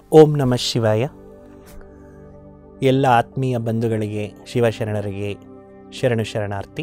ಓಂ ನಮಃ ಶಿವಾಯ ಎಲ್ಲ ಆತ್ಮೀಯ ಬಂಧುಗಳಿಗೆ ಶಿವಶರಣರಿಗೆ ಶರಣು ಶರಣಾರ್ಥಿ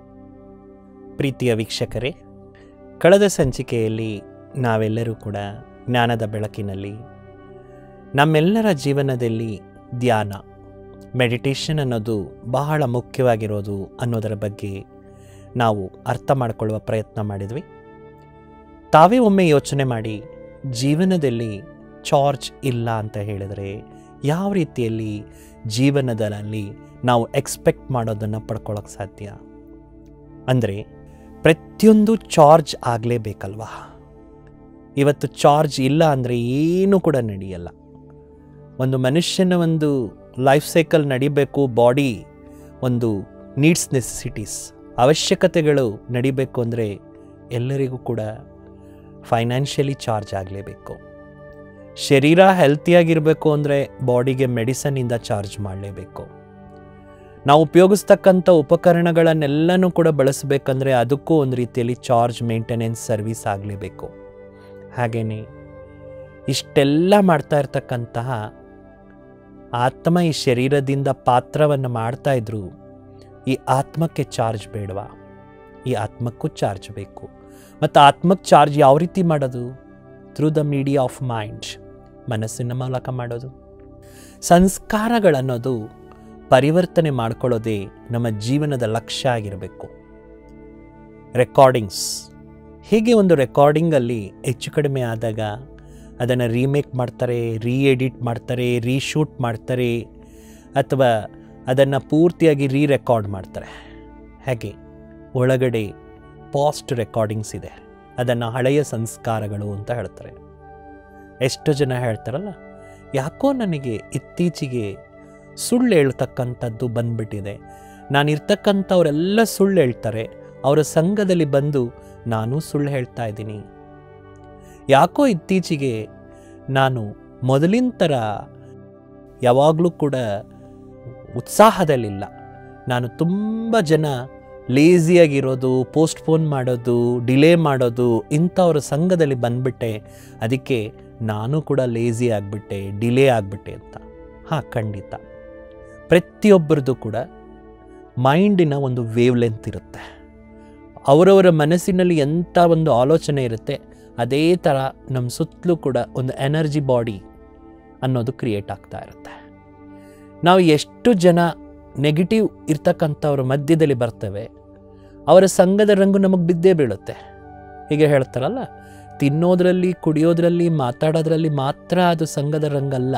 ಪ್ರೀತಿಯ ವೀಕ್ಷಕರೇ ಕಳೆದ ಸಂಚಿಕೆಯಲ್ಲಿ ನಾವೆಲ್ಲರೂ ಕೂಡ ಜ್ಞಾನದ ಬೆಳಕಿನಲ್ಲಿ ನಮ್ಮೆಲ್ಲರ ಜೀವನದಲ್ಲಿ ಧ್ಯಾನ ಮೆಡಿಟೇಷನ್ ಅನ್ನೋದು ಬಹಳ ಮುಖ್ಯವಾಗಿರೋದು ಅನ್ನೋದರ ಬಗ್ಗೆ ನಾವು ಅರ್ಥ ಮಾಡಿಕೊಳ್ಳುವ ಪ್ರಯತ್ನ ಮಾಡಿದ್ವಿ ತಾವೇ ಒಮ್ಮೆ ಯೋಚನೆ ಮಾಡಿ ಜೀವನದಲ್ಲಿ ಚಾರ್ಜ್ ಇಲ್ಲ ಅಂತ ಹೇಳಿದರೆ ಯಾವ ರೀತಿಯಲ್ಲಿ ಜೀವನದಲ್ಲಿ ನಾವು ಎಕ್ಸ್ಪೆಕ್ಟ್ ಮಾಡೋದನ್ನು ಪಡ್ಕೊಳ್ಳೋಕೆ ಸಾಧ್ಯ ಅಂದರೆ ಪ್ರತಿಯೊಂದು ಚಾರ್ಜ್ ಆಗಲೇಬೇಕಲ್ವಾ ಇವತ್ತು ಚಾರ್ಜ್ ಇಲ್ಲ ಅಂದರೆ ಏನೂ ಕೂಡ ನಡೆಯಲ್ಲ ಒಂದು ಮನುಷ್ಯನ ಒಂದು ಲೈಫ್ ಸೈಕಲ್ ನಡಿಬೇಕು ಬಾಡಿ ಒಂದು ನೀಡ್ಸ್ ನೆಸೆಸಿಟೀಸ್ ಅವಶ್ಯಕತೆಗಳು ನಡಿಬೇಕು ಅಂದರೆ ಎಲ್ಲರಿಗೂ ಕೂಡ ಫೈನಾನ್ಷಿಯಲಿ ಚಾರ್ಜ್ ಆಗಲೇಬೇಕು ಶರೀರ ಹೆಲ್ತಿಯಾಗಿರಬೇಕು ಅಂದರೆ ಬಾಡಿಗೆ ಮೆಡಿಸನ್ನಿಂದ ಚಾರ್ಜ್ ಮಾಡಲೇಬೇಕು ನಾವು ಉಪಯೋಗಿಸ್ತಕ್ಕಂಥ ಉಪಕರಣಗಳನ್ನೆಲ್ಲನೂ ಕೂಡ ಬಳಸಬೇಕಂದ್ರೆ ಅದಕ್ಕೂ ಒಂದು ರೀತಿಯಲ್ಲಿ ಚಾರ್ಜ್ ಮೇಂಟೆನೆನ್ಸ್ ಸರ್ವಿಸ್ ಆಗಲೇಬೇಕು ಹಾಗೆಯೇ ಇಷ್ಟೆಲ್ಲ ಮಾಡ್ತಾ ಇರ್ತಕ್ಕಂತಹ ಆತ್ಮ ಈ ಶರೀರದಿಂದ ಪಾತ್ರವನ್ನು ಮಾಡ್ತಾ ಇದ್ರು ಈ ಆತ್ಮಕ್ಕೆ ಚಾರ್ಜ್ ಬೇಡವಾ ಈ ಆತ್ಮಕ್ಕೂ ಚಾರ್ಜ್ ಬೇಕು ಮತ್ತು ಆತ್ಮಕ್ಕೆ ಚಾರ್ಜ್ ಯಾವ ರೀತಿ ಮಾಡೋದು through the media of mind ಮನಸ್ಸಿನ ಮೂಲಕ ಮಾಡೋದು ಸಂಸ್ಕಾರಗಳನ್ನೋದು ಪರಿವರ್ತನೆ ಮಾಡ್ಕೊಳ್ಳೋದೇ ನಮ್ಮ ಜೀವನದ ಲಕ್ಷ್ಯ ಆಗಿರಬೇಕು ರೆಕಾರ್ಡಿಂಗ್ಸ್ ಹೀಗೆ ಒಂದು ರೆಕಾರ್ಡಿಂಗಲ್ಲಿ ಹೆಚ್ಚು ಕಡಿಮೆ ಆದಾಗ ಅದನ್ನು ರೀಮೇಕ್ ಮಾಡ್ತಾರೆ ರೀ ಎಡಿಟ್ ಮಾಡ್ತಾರೆ ರೀಶೂಟ್ ಮಾಡ್ತಾರೆ ಅಥವಾ ಅದನ್ನು ಪೂರ್ತಿಯಾಗಿ ರೀ ರೆಕಾರ್ಡ್ ಮಾಡ್ತಾರೆ ಹಾಗೆ ಒಳಗಡೆ ಪಾಸ್ಟ್ ರೆಕಾರ್ಡಿಂಗ್ಸ್ ಇದೆ ಅದನ್ನು ಹಳೆಯ ಸಂಸ್ಕಾರಗಳು ಅಂತ ಹೇಳ್ತಾರೆ ಎಷ್ಟು ಜನ ಹೇಳ್ತಾರಲ್ಲ ಯಾಕೋ ನನಗೆ ಇತ್ತೀಚೆಗೆ ಸುಳ್ಳು ಹೇಳ್ತಕ್ಕಂಥದ್ದು ಬಂದ್ಬಿಟ್ಟಿದೆ ನಾನು ಇರ್ತಕ್ಕಂಥವರೆಲ್ಲ ಸುಳ್ಳು ಹೇಳ್ತಾರೆ ಅವರ ಸಂಘದಲ್ಲಿ ಬಂದು ನಾನು ಸುಳ್ಳು ಹೇಳ್ತಾ ಇದ್ದೀನಿ ಯಾಕೋ ಇತ್ತೀಚೆಗೆ ನಾನು ಮೊದಲಿನ ಥರ ಯಾವಾಗಲೂ ಕೂಡ ಉತ್ಸಾಹದಲ್ಲಿಲ್ಲ ನಾನು ತುಂಬ ಜನ ಲೇಸಿಯಾಗಿರೋದು ಪೋಸ್ಟ್ಪೋನ್ ಮಾಡೋದು ಡಿಲೇ ಮಾಡೋದು ಇಂಥವ್ರ ಸಂಘದಲ್ಲಿ ಬಂದ್ಬಿಟ್ಟೆ ಅದಕ್ಕೆ ನಾನು ಕೂಡ ಲೇಸಿ ಆಗಿಬಿಟ್ಟೆ ಡಿಲೇ ಆಗಿಬಿಟ್ಟೆ ಅಂತ ಹಾಂ ಖಂಡಿತ ಪ್ರತಿಯೊಬ್ಬರದ್ದು ಕೂಡ ಮೈಂಡಿನ ಒಂದು ವೇವ್ ಲೆಂತ್ ಇರುತ್ತೆ ಅವರವರ ಮನಸ್ಸಿನಲ್ಲಿ ಎಂಥ ಒಂದು ಆಲೋಚನೆ ಇರುತ್ತೆ ಅದೇ ಥರ ನಮ್ಮ ಸುತ್ತಲೂ ಕೂಡ ಒಂದು ಎನರ್ಜಿ ಬಾಡಿ ಅನ್ನೋದು ಕ್ರಿಯೇಟ್ ಆಗ್ತಾ ಇರುತ್ತೆ ನಾವು ಎಷ್ಟು ಜನ ನೆಗೆಟಿವ್ ಇರ್ತಕ್ಕಂಥವ್ರ ಮಧ್ಯದಲ್ಲಿ ಬರ್ತೇವೆ ಅವರ ಸಂಘದ ರಂಗು ನಮಗೆ ಬಿದ್ದೇ ಬೀಳುತ್ತೆ ಹೀಗೆ ಹೇಳ್ತಾರಲ್ಲ ತಿನ್ನೋದ್ರಲ್ಲಿ ಕುಡಿಯೋದ್ರಲ್ಲಿ ಮಾತಾಡೋದ್ರಲ್ಲಿ ಮಾತ್ರ ಅದು ಸಂಘದ ರಂಗಲ್ಲ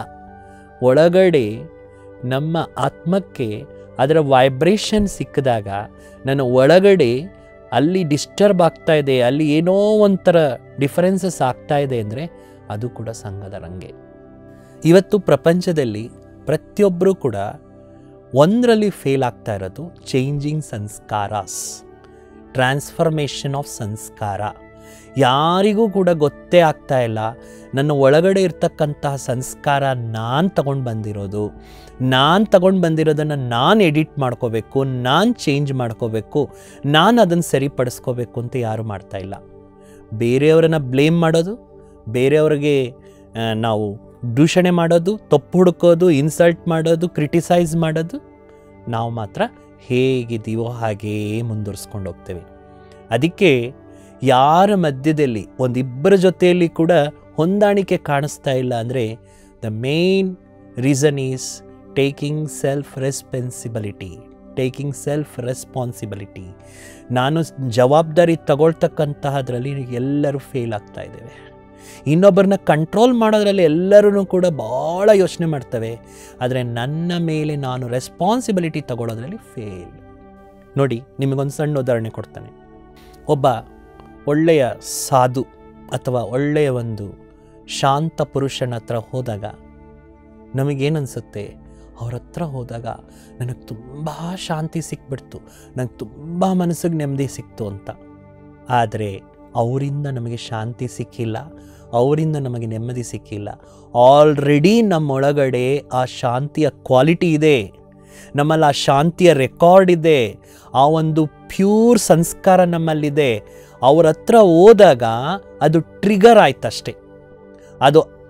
ಒಳಗಡೆ ನಮ್ಮ ಆತ್ಮಕ್ಕೆ ಅದರ ವೈಬ್ರೇಷನ್ ಸಿಕ್ಕಿದಾಗ ನನ್ನ ಒಳಗಡೆ ಅಲ್ಲಿ ಡಿಸ್ಟರ್ಬ್ ಆಗ್ತಾ ಇದೆ ಅಲ್ಲಿ ಏನೋ ಒಂಥರ ಡಿಫರೆನ್ಸಸ್ ಆಗ್ತಾ ಇದೆ ಅಂದರೆ ಅದು ಕೂಡ ಸಂಘದ ರಂಗೆ ಇವತ್ತು ಪ್ರಪಂಚದಲ್ಲಿ ಪ್ರತಿಯೊಬ್ಬರೂ ಕೂಡ ಒಂದರಲ್ಲಿ ಫೇಲ್ ಆಗ್ತಾ ಇರೋದು ಚೇಂಜಿಂಗ್ ಸಂಸ್ಕಾರಾಸ್ ಟ್ರಾನ್ಸ್ಫರ್ಮೇಷನ್ ಆಫ್ ಸಂಸ್ಕಾರ ಯಾರಿಗೂ ಕೂಡ ಗೊತ್ತೇ ಆಗ್ತಾ ಇಲ್ಲ ನನ್ನ ಒಳಗಡೆ ಇರ್ತಕ್ಕಂತಹ ಸಂಸ್ಕಾರ ನಾನು ತಗೊಂಡು ಬಂದಿರೋದು ನಾನು ತಗೊಂಡು ಬಂದಿರೋದನ್ನು ನಾನು ಎಡಿಟ್ ಮಾಡ್ಕೋಬೇಕು ನಾನು ಚೇಂಜ್ ಮಾಡ್ಕೋಬೇಕು ನಾನು ಅದನ್ನು ಸರಿಪಡಿಸ್ಕೋಬೇಕು ಅಂತ ಯಾರು ಮಾಡ್ತಾ ಇಲ್ಲ ಬೇರೆಯವರನ್ನು ಬ್ಲೇಮ್ ಮಾಡೋದು ಬೇರೆಯವ್ರಿಗೆ ಆ, ನಾವು ದೂಷಣೆ ಮಾಡೋದು ತಪ್ಪು ಹುಡುಕೋದು ಇನ್ಸಲ್ಟ್ ಮಾಡೋದು ಕ್ರಿಟಿಸೈಸ್ ಮಾಡೋದು ನಾವು ಮಾತ್ರ ಹೇಗಿದ್ದೀವೋ ಹಾಗೇ ಮುಂದುವರಿಸ್ಕೊಂಡು ಹೋಗ್ತೇವೆ ಅದಕ್ಕೆ ಯಾರ ಮಧ್ಯದಲ್ಲಿ ಒಂದಿಬ್ಬರ ಜೊತೆಯಲ್ಲಿ ಕೂಡ ಹೊಂದಾಣಿಕೆ ಕಾಣಿಸ್ತಾ ಇಲ್ಲ ಅಂದರೆ the main reason is taking self responsibility taking self responsibility ನಾನು ಜವಾಬ್ದಾರಿ ತಗೊಳ್ತಕ್ಕಂತಹದ್ರಲ್ಲಿ ಎಲ್ಲರೂ ಫೇಲ್ ಆಗ್ತಾ ಇದ್ದೇವೆ ಇನ್ನೊಬ್ಬರನ್ನ ಕಂಟ್ರೋಲ್ ಮಾಡೋದ್ರಲ್ಲಿ ಎಲ್ಲರೂ ಕೂಡ ಭಾಳ ಯೋಚನೆ ಮಾಡ್ತವೆ ಆದರೆ ನನ್ನ ಮೇಲೆ ನಾನು ರೆಸ್ಪಾನ್ಸಿಬಿಲಿಟಿ ತಗೊಳ್ಳೋದ್ರಲ್ಲಿ ಫೇಲ್ ನೋಡಿ ನಿಮಗೊಂದು ಸಣ್ಣ ಉದಾಹರಣೆ ಕೊಡ್ತಾನೆ ಒಬ್ಬ ಒಳ್ಳೆಯ ಸಾಧು ಅಥವಾ ಒಳ್ಳೆಯ ಒಂದು ಶಾಂತ ಪುರುಷನ ಹತ್ರ ಹೋದಾಗ ನಮಗೇನನ್ಸುತ್ತೆ ಅವ್ರ ಹತ್ರ ಹೋದಾಗ ನನಗೆ ತುಂಬ ಶಾಂತಿ ಸಿಕ್ಬಿಡ್ತು ನನಗೆ ತುಂಬ ಮನಸ್ಸಿಗೆ ನೆಮ್ಮದಿ ಸಿಕ್ತು ಅಂತ ಆದರೆ ಅವರಿಂದ ನಮಗೆ ಶಾಂತಿ ಸಿಕ್ಕಿಲ್ಲ ಅವರಿಂದ ನಮಗೆ ನೆಮ್ಮದಿ ಸಿಕ್ಕಿಲ್ಲ ಆಲ್ರೆಡಿ ನಮ್ಮೊಳಗಡೆ ಆ ಶಾಂತಿಯ ಕ್ವಾಲಿಟಿ ಇದೆ ನಮ್ಮಲ್ಲಿ ಆ ಶಾಂತಿಯ ರೆಕಾರ್ಡ್ ಇದೆ ಆ ಒಂದು ಪ್ಯೂರ್ ಸಂಸ್ಕಾರ ನಮ್ಮಲ್ಲಿದೆ ಅವ್ರ ಹತ್ರ ಹೋದಾಗ ಅದು ಟ್ರಿಗರ್ ಆಯ್ತಷ್ಟೆ ಅದು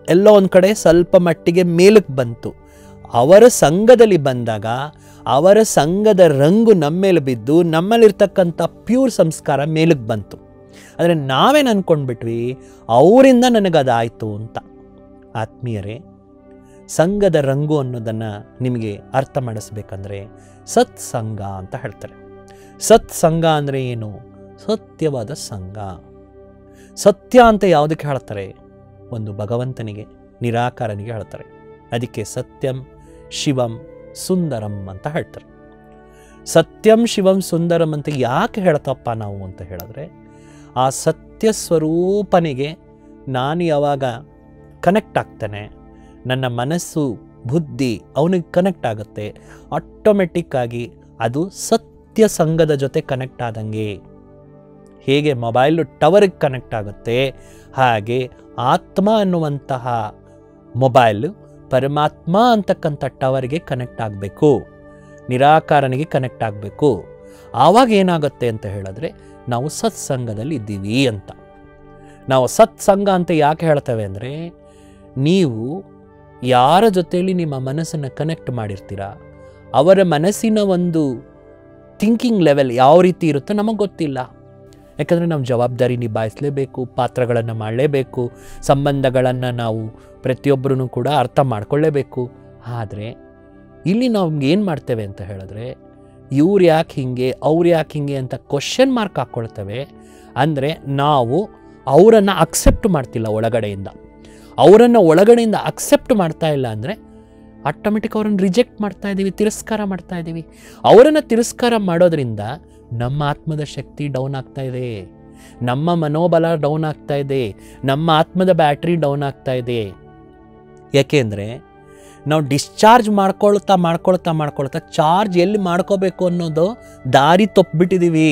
ಎಲ್ಲೋ ಒಂದು ಕಡೆ ಸ್ವಲ್ಪ ಮಟ್ಟಿಗೆ ಮೇಲಕ್ಕೆ ಬಂತು ಅವರ ಸಂಘದಲ್ಲಿ ಬಂದಾಗ ಅವರ ಸಂಘದ ರಂಗು ನಮ್ಮ ಮೇಲೆ ಬಿದ್ದು ನಮ್ಮಲ್ಲಿರ್ತಕ್ಕಂಥ ಪ್ಯೂರ್ ಸಂಸ್ಕಾರ ಮೇಲಕ್ಕೆ ಬಂತು ಆದರೆ ನಾವೇನು ಅಂದ್ಕೊಂಡ್ಬಿಟ್ವಿ ಅವರಿಂದ ನನಗದಾಯಿತು ಅಂತ ಆತ್ಮೀಯರೇ ಸಂಘದ ರಂಗು ಅನ್ನೋದನ್ನು ನಿಮಗೆ ಅರ್ಥ ಮಾಡಿಸ್ಬೇಕಂದ್ರೆ ಸತ್ಸಂಗ ಅಂತ ಹೇಳ್ತಾರೆ ಸತ್ಸಂಗ ಅಂದರೆ ಏನು ಸತ್ಯವಾದ ಸಂಘ ಸತ್ಯ ಅಂತ ಯಾವುದಕ್ಕೆ ಹೇಳ್ತಾರೆ ಒಂದು ಭಗವಂತನಿಗೆ ನಿರಾಕಾರನಿಗೆ ಹೇಳ್ತಾರೆ ಅದಕ್ಕೆ ಸತ್ಯಂ ಶಿವಂ ಸುಂದರಂ ಅಂತ ಹೇಳ್ತಾರೆ ಸತ್ಯಂ ಶಿವಂ ಸುಂದರಂ ಅಂತ ಯಾಕೆ ಹೇಳ್ತಪ್ಪ ನಾವು ಅಂತ ಹೇಳಿದ್ರೆ ಆ ಸತ್ಯ ಸ್ವರೂಪನಿಗೆ ನಾನು ಯಾವಾಗ ಕನೆಕ್ಟ್ ಆಗ್ತೇನೆ ನನ್ನ ಮನಸ್ಸು ಬುದ್ಧಿ ಅವನಿಗೆ ಕನೆಕ್ಟ್ ಆಗುತ್ತೆ ಆಟೋಮೆಟಿಕ್ಕಾಗಿ ಅದು ಸತ್ಯ ಸಂಘದ ಜೊತೆ ಕನೆಕ್ಟ್ ಆದಂಗೆ ಹೇಗೆ ಮೊಬೈಲು ಟವರ್ಗೆ ಕನೆಕ್ಟ್ ಆಗುತ್ತೆ ಹಾಗೆ ಆತ್ಮ ಅನ್ನುವಂತಹ ಮೊಬೈಲು ಪರಮಾತ್ಮ ಅಂತಕ್ಕಂಥ ಟವರ್ಗೆ ಕನೆಕ್ಟ್ ಆಗಬೇಕು ನಿರಾಕಾರನಿಗೆ ಕನೆಕ್ಟ್ ಆಗಬೇಕು ಆವಾಗ ಏನಾಗುತ್ತೆ ಅಂತ ಹೇಳಿದ್ರೆ ನಾವು ಸತ್ಸಂಗದಲ್ಲಿ ಇದ್ದೀವಿ ಅಂತ ನಾವು ಸತ್ಸಂಗ ಅಂತ ಯಾಕೆ ಹೇಳ್ತೇವೆ ಅಂದರೆ ನೀವು ಯಾರ ಜೊತೆಯಲ್ಲಿ ನಿಮ್ಮ ಮನಸ್ಸನ್ನು ಕನೆಕ್ಟ್ ಮಾಡಿರ್ತೀರಾ ಅವರ ಮನಸ್ಸಿನ ಒಂದು ಥಿಂಕಿಂಗ್ ಲೆವೆಲ್ ಯಾವ ರೀತಿ ಇರುತ್ತೋ ನಮಗೆ ಗೊತ್ತಿಲ್ಲ ಯಾಕಂದರೆ ನಾವು ಜವಾಬ್ದಾರಿ ನಿಭಾಯಿಸಲೇಬೇಕು ಪಾತ್ರಗಳನ್ನು ಮಾಡಲೇಬೇಕು ಸಂಬಂಧಗಳನ್ನು ನಾವು ಪ್ರತಿಯೊಬ್ಬರೂ ಕೂಡ ಅರ್ಥ ಮಾಡ್ಕೊಳ್ಳೇಬೇಕು ಆದರೆ ಇಲ್ಲಿ ನಾವು ಏನು ಮಾಡ್ತೇವೆ ಅಂತ ಹೇಳಿದ್ರೆ ಇವ್ರು ಯಾಕೆ ಹಿಂಗೆ ಅವ್ರು ಯಾಕೆ ಹಿಂಗೆ ಅಂತ ಕ್ವಶನ್ ಮಾರ್ಕ್ ಹಾಕ್ಕೊಳ್ತೇವೆ ಅಂದರೆ ನಾವು ಅವರನ್ನು ಅಕ್ಸೆಪ್ಟ್ ಮಾಡ್ತಿಲ್ಲ ಒಳಗಡೆಯಿಂದ ಅವರನ್ನು ಒಳಗಡೆಯಿಂದ ಅಕ್ಸೆಪ್ಟ್ ಮಾಡ್ತಾ ಇಲ್ಲ ಅಂದರೆ ಆಟೋಮೆಟಿಕ್ ಅವ್ರನ್ನ ರಿಜೆಕ್ಟ್ ಮಾಡ್ತಾ ಇದ್ದೀವಿ ತಿರಸ್ಕಾರ ಮಾಡ್ತಾ ಇದ್ದೀವಿ ಅವರನ್ನು ತಿರಸ್ಕಾರ ಮಾಡೋದ್ರಿಂದ ನಮ್ಮ ಆತ್ಮದ ಶಕ್ತಿ ಡೌನ್ ಆಗ್ತಾ ಇದೆ ನಮ್ಮ ಮನೋಬಲ ಡೌನ್ ಆಗ್ತಾ ಇದೆ ನಮ್ಮ ಆತ್ಮದ ಬ್ಯಾಟ್ರಿ ಡೌನ್ ಆಗ್ತಾ ಇದೆ ಯಾಕೆಂದರೆ ನಾವು ಡಿಸ್ಚಾರ್ಜ್ ಮಾಡ್ಕೊಳ್ತಾ ಮಾಡ್ಕೊಳ್ತಾ ಮಾಡ್ಕೊಳ್ತಾ ಚಾರ್ಜ್ ಎಲ್ಲಿ ಮಾಡ್ಕೋಬೇಕು ಅನ್ನೋದು ದಾರಿ ತಪ್ಪಿಬಿಟ್ಟಿದ್ದೀವಿ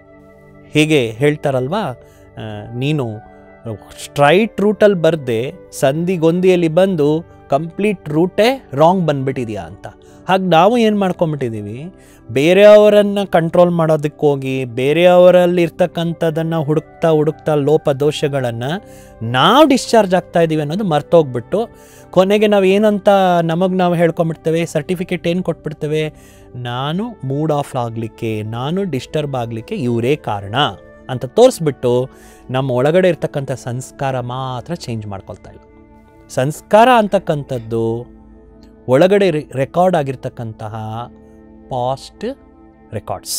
ಹೀಗೆ ಹೇಳ್ತಾರಲ್ವಾ ಆ, ನೀನು ಸ್ಟ್ರೈಟ್ ರೂಟಲ್ಲಿ ಬರದೆ ಸಂದಿಗೊಂದಿಯಲ್ಲಿ ಬಂದು ಕಂಪ್ಲೀಟ್ ರೂಟೇ ರಾಂಗ್ ಬಂದ್ಬಿಟ್ಟಿದ್ಯಾ ಅಂತ ಹಾಗೆ ನಾವು ಏನು ಮಾಡ್ಕೊಂಬಿಟ್ಟಿದ್ದೀವಿ ಬೇರೆಯವರನ್ನು ಕಂಟ್ರೋಲ್ ಮಾಡೋದಕ್ಕೆ ಹೋಗಿ ಬೇರೆಯವರಲ್ಲಿ ಇರ್ತಕ್ಕಂಥದ್ದನ್ನು ಹುಡುಕ್ತಾ ಹುಡುಕ್ತಾ ಲೋಪ ದೋಷಗಳನ್ನು ನಾವು ಡಿಸ್ಚಾರ್ಜ್ ಆಗ್ತಾ ಇದ್ದೀವಿ ಅನ್ನೋದು ಮರ್ತೋಗ್ಬಿಟ್ಟು ಕೊನೆಗೆ ನಾವು ಏನಂತ ನಮಗೆ ನಾವು ಹೇಳ್ಕೊಂಬಿಡ್ತೇವೆ ಸರ್ಟಿಫಿಕೇಟ್ ಏನು ಕೊಟ್ಬಿಡ್ತೇವೆ ನಾನು ಮೂಡ್ ಆಫ್ ಆಗಲಿಕ್ಕೆ ನಾನು ಡಿಸ್ಟರ್ಬ್ ಆಗಲಿಕ್ಕೆ ಇವರೇ ಕಾರಣ ಅಂತ ತೋರಿಸ್ಬಿಟ್ಟು ನಮ್ಮ ಒಳಗಡೆ ಇರ್ತಕ್ಕಂಥ ಸಂಸ್ಕಾರ ಮಾತ್ರ ಚೇಂಜ್ ಮಾಡ್ಕೊಳ್ತಾ ಇಲ್ಲ ಸಂಸ್ಕಾರ ಅಂತಕ್ಕಂಥದ್ದು ಒಳಗಡೆ ರೆಕಾರ್ಡ್ ಆಗಿರ್ತಕ್ಕಂತಹ ಪಾಸ್ಟ್ ರೆಕಾರ್ಡ್ಸ್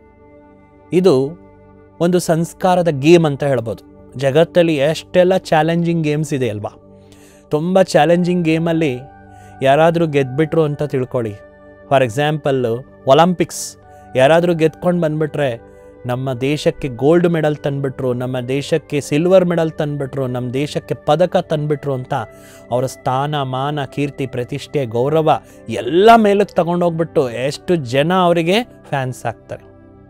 ಇದು ಒಂದು ಸಂಸ್ಕಾರದ ಗೇಮ್ ಅಂತ ಹೇಳ್ಬೋದು ಜಗತ್ತಲ್ಲಿ ಎಷ್ಟೆಲ್ಲ ಚಾಲೆಂಜಿಂಗ್ ಗೇಮ್ಸ್ ಇದೆ ಅಲ್ವಾ ತುಂಬ ಚಾಲೆಂಜಿಂಗ್ ಗೇಮಲ್ಲಿ ಯಾರಾದರೂ ಗೆದ್ಬಿಟ್ರು ಅಂತ ತಿಳ್ಕೊಳ್ಳಿ ಫಾರ್ ಎಕ್ಸಾಂಪಲ್ಲು ಒಲಂಪಿಕ್ಸ್ ಯಾರಾದರೂ ಗೆದ್ಕೊಂಡು ಬಂದ್ಬಿಟ್ರೆ ನಮ್ಮ ದೇಶಕ್ಕೆ ಗೋಲ್ಡ್ ಮೆಡಲ್ ತಂದುಬಿಟ್ರು ನಮ್ಮ ದೇಶಕ್ಕೆ ಸಿಲ್ವರ್ ಮೆಡಲ್ ತಂದುಬಿಟ್ರು ನಮ್ಮ ದೇಶಕ್ಕೆ ಪದಕ ತಂದುಬಿಟ್ರು ಅಂತ ಅವರ ಸ್ಥಾನ ಮಾನ ಕೀರ್ತಿ ಪ್ರತಿಷ್ಠೆ ಗೌರವ ಎಲ್ಲ ಮೇಲಕ್ಕೆ ತಗೊಂಡೋಗ್ಬಿಟ್ಟು ಎಷ್ಟು ಜನ ಅವರಿಗೆ ಫ್ಯಾನ್ಸ್ ಆಗ್ತಾರೆ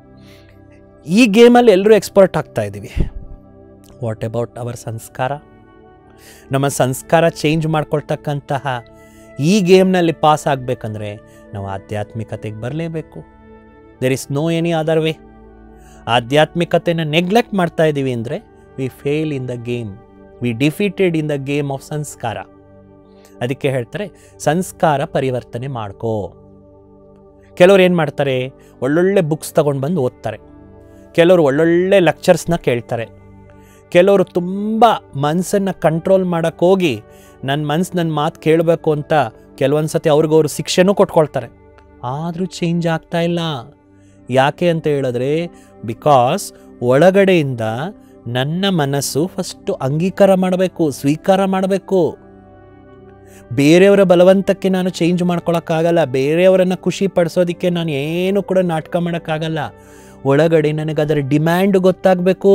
ಈ ಗೇಮಲ್ಲಿ ಎಲ್ಲರೂ ಎಕ್ಸ್ಪರ್ಟ್ ಆಗ್ತಾ ಇದ್ದೀವಿ ವಾಟ್ ಅಬೌಟ್ ಅವರ್ ಸಂಸ್ಕಾರ ನಮ್ಮ ಸಂಸ್ಕಾರ ಚೇಂಜ್ ಮಾಡ್ಕೊಳ್ತಕ್ಕಂತಹ ಈ ಗೇಮ್ನಲ್ಲಿ ಪಾಸ್ ಆಗಬೇಕಂದ್ರೆ ನಾವು ಆಧ್ಯಾತ್ಮಿಕತೆಗೆ ಬರಲೇಬೇಕು there is no any other way ಆಧ್ಯಾತ್ಮಿಕತೆನ ನೆಗ್ಲೆಕ್ಟ್ ಮಾಡ್ತಾ ಇದ್ದೀವಿ ಅಂದರೆ we fail in the game we defeated in the game of sanskara ಅದಕ್ಕೆ ಹೇಳ್ತಾರೆ ಸಂಸ್ಕಾರ ಪರಿವರ್ತನೆ ಮಾಡ್ಕೋ ಕೆಲವ್ರು ಏನು ಮಾಡ್ತಾರೆ ಒಳ್ಳೊಳ್ಳೆ ಬುಕ್ಸ್ ತಗೊಂಡು ಬಂದು ಓದ್ತಾರೆ ಕೆಲವರು ಒಳ್ಳೊಳ್ಳೆ ಲೆಕ್ಚರ್ಸ್ನ ಕೇಳ್ತಾರೆ ಕೆಲವರು ತುಂಬ ಮನಸ್ಸನ್ನು ಕಂಟ್ರೋಲ್ ಮಾಡೋಕ್ಕೆ ಹೋಗಿ ನನ್ನ ಮನ್ಸು ನನ್ನ ಮಾತು ಕೇಳಬೇಕು ಅಂತ ಕೆಲವೊಂದು ಸತಿ ಅವ್ರಿಗವ್ರು ಶಿಕ್ಷೆನೂ ಕೊಟ್ಕೊಳ್ತಾರೆ ಆದರೂ ಚೇಂಜ್ ಆಗ್ತಾ ಇಲ್ಲ ಯಾಕೆ ಅಂತ ಹೇಳಿದ್ರೆ ಬಿಕಾಸ್ ಒಳಗಡೆಯಿಂದ ನನ್ನ ಮನಸ್ಸು ಫಸ್ಟು ಅಂಗೀಕಾರ ಮಾಡಬೇಕು ಸ್ವೀಕಾರ ಮಾಡಬೇಕು ಬೇರೆಯವರ ಬಲವಂತಕ್ಕೆ ನಾನು ಚೇಂಜ್ ಮಾಡ್ಕೊಳಕ್ಕಾಗಲ್ಲ ಬೇರೆಯವರನ್ನು ಖುಷಿ ಪಡಿಸೋದಕ್ಕೆ ನಾನು ಏನು ಕೂಡ ನಾಟಕ ಮಾಡೋಕ್ಕಾಗಲ್ಲ ಒಳಗಡೆ ನನಗೆ ಅದರ ಡಿಮ್ಯಾಂಡ್ ಗೊತ್ತಾಗಬೇಕು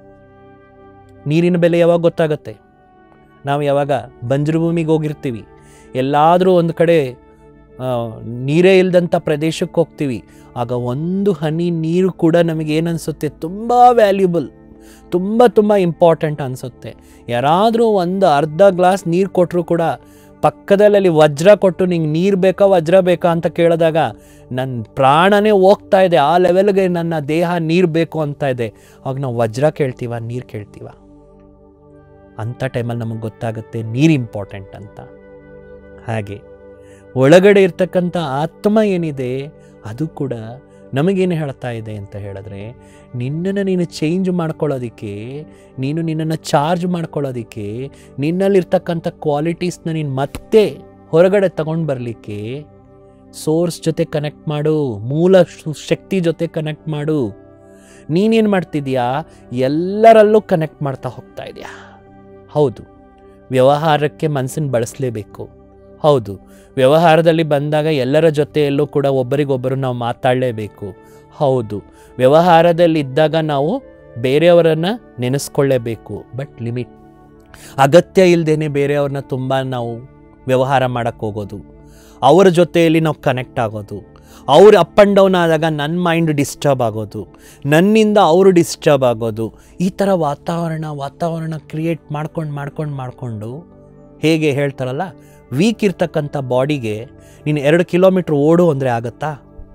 ನೀರಿನ ಬೆಲೆ ಯಾವಾಗ ಗೊತ್ತಾಗುತ್ತೆ ನಾವು ಯಾವಾಗ ಬಂಜರು ಭೂಮಿಗೆ ಹೋಗಿರ್ತೀವಿ ಎಲ್ಲಾದರೂ ಒಂದು ಕಡೆ ಆ, ನೀರೇ ಇಲ್ಲದಂಥ ಪ್ರದೇಶಕ್ಕೆ ಹೋಗ್ತೀವಿ ಆಗ ಒಂದು ಹನಿ ನೀರು ಕೂಡ ನಮಗೆ ಏನನ್ಸುತ್ತೆ ತುಂಬ ವ್ಯಾಲ್ಯೂಬಲ್ ತುಂಬ ತುಂಬ ಇಂಪಾರ್ಟೆಂಟ್ ಅನಿಸುತ್ತೆ ಯಾರಾದರೂ ಒಂದು ಅರ್ಧ ಗ್ಲಾಸ್ ನೀರು ಕೊಟ್ಟರು ಕೂಡ ಪಕ್ಕದಲ್ಲಿ ಅಲ್ಲಿ ವಜ್ರ ಕೊಟ್ಟು ನಿಂಗೆ ನೀರು ಬೇಕಾ ವಜ್ರ ಬೇಕಾ ಅಂತ ಕೇಳಿದಾಗ ನನ್ನ ಪ್ರಾಣನೇ ಹೋಗ್ತಾ ಇದೆ ಆ ಲೆವೆಲ್ಗೆ ನನ್ನ ದೇಹ ನೀರು ಬೇಕು ಅಂತ ಇದೆ ಆಗ ನಾವು ವಜ್ರ ಕೇಳ್ತೀವ ನೀರು ಕೇಳ್ತೀವ ಅಂಥ ಟೈಮಲ್ಲಿ ನಮಗೆ ಗೊತ್ತಾಗುತ್ತೆ ನೀರು ಇಂಪಾರ್ಟೆಂಟ್ ಅಂತ ಹಾಗೆ ಒಳಗಡೆ ಇರ್ತಕ್ಕಂಥ ಆತ್ಮ ಏನಿದೆ ಅದು ಕೂಡ ನಮಗೇನು ಹೇಳ್ತಾ ಇದೆ ಅಂತ ಹೇಳಿದ್ರೆ ನಿನ್ನನ್ನು ನೀನು ಚೇಂಜ್ ಮಾಡ್ಕೊಳ್ಳೋದಕ್ಕೆ ನೀನು ನಿನ್ನನ್ನು ಚಾರ್ಜ್ ಮಾಡ್ಕೊಳ್ಳೋದಕ್ಕೆ ನಿನ್ನಲ್ಲಿರ್ತಕ್ಕಂಥ ಕ್ವಾಲಿಟೀಸ್ನ ನೀನು ಮತ್ತೆ ಹೊರಗಡೆ ತಗೊಂಡು ಬರಲಿಕ್ಕೆ ಸೋರ್ಸ್ ಜೊತೆ ಕನೆಕ್ಟ್ ಮಾಡು ಮೂಲ ಶು- ಶಕ್ತಿ ಜೊತೆ ಕನೆಕ್ಟ್ ಮಾಡು ನೀನೇನು ಮಾಡ್ತಿದ್ಯಾ ಎಲ್ಲರಲ್ಲೂ ಕನೆಕ್ಟ್ ಮಾಡ್ತಾ ಹೋಗ್ತಾ ಇದೆಯಾ ಹೌದು ವ್ಯವಹಾರಕ್ಕೆ ಮನಸ್ಸನ್ನು ಬಳಸಲೇಬೇಕು ಹೌದು ವ್ಯವಹಾರದಲ್ಲಿ ಬಂದಾಗ ಎಲ್ಲರ ಜೊತೆಯಲ್ಲೂ ಕೂಡ ಒಬ್ಬರಿಗೊಬ್ಬರು ನಾವು ಮಾತಾಡಲೇಬೇಕು ಹೌದು ವ್ಯವಹಾರದಲ್ಲಿ ಇದ್ದಾಗ ನಾವು ಬೇರೆಯವರನ್ನು ನೆನೆಸ್ಕೊಳ್ಳೇಬೇಕು ಬಟ್ ಲಿಮಿಟ್ ಅಗತ್ಯ ಇಲ್ಲದೇನೆ ಬೇರೆಯವ್ರನ್ನ ತುಂಬ ನಾವು ವ್ಯವಹಾರ ಮಾಡೋಕ್ಕೆ ಹೋಗೋದು ಅವರ ಜೊತೆಯಲ್ಲಿ ನಾವು ಕನೆಕ್ಟ್ ಆಗೋದು ಅವ್ರು ಅಪ್ ಆ್ಯಂಡ್ ಡೌನ್ ಆದಾಗ ನನ್ನ ಮೈಂಡ್ ಡಿಸ್ಟರ್ಬ್ ಆಗೋದು ನನ್ನಿಂದ ಅವರು ಡಿಸ್ಟರ್ಬ್ ಆಗೋದು ಈ ಥರ ವಾತಾವರಣ ವಾತಾವರಣ ಕ್ರಿಯೇಟ್ ಮಾಡ್ಕೊಂಡು ಮಾಡ್ಕೊಂಡು ಮಾಡಿಕೊಂಡು ಹೇಗೆ ಹೇಳ್ತಾರಲ್ಲ ವೀಕ್ ಇರ್ತಕ್ಕಂಥ ಬಾಡಿಗೆ ನೀನು ಎರಡು ಕಿಲೋಮೀಟ್ರ್ ಓಡು ಅಂದರೆ ಆಗುತ್ತಾ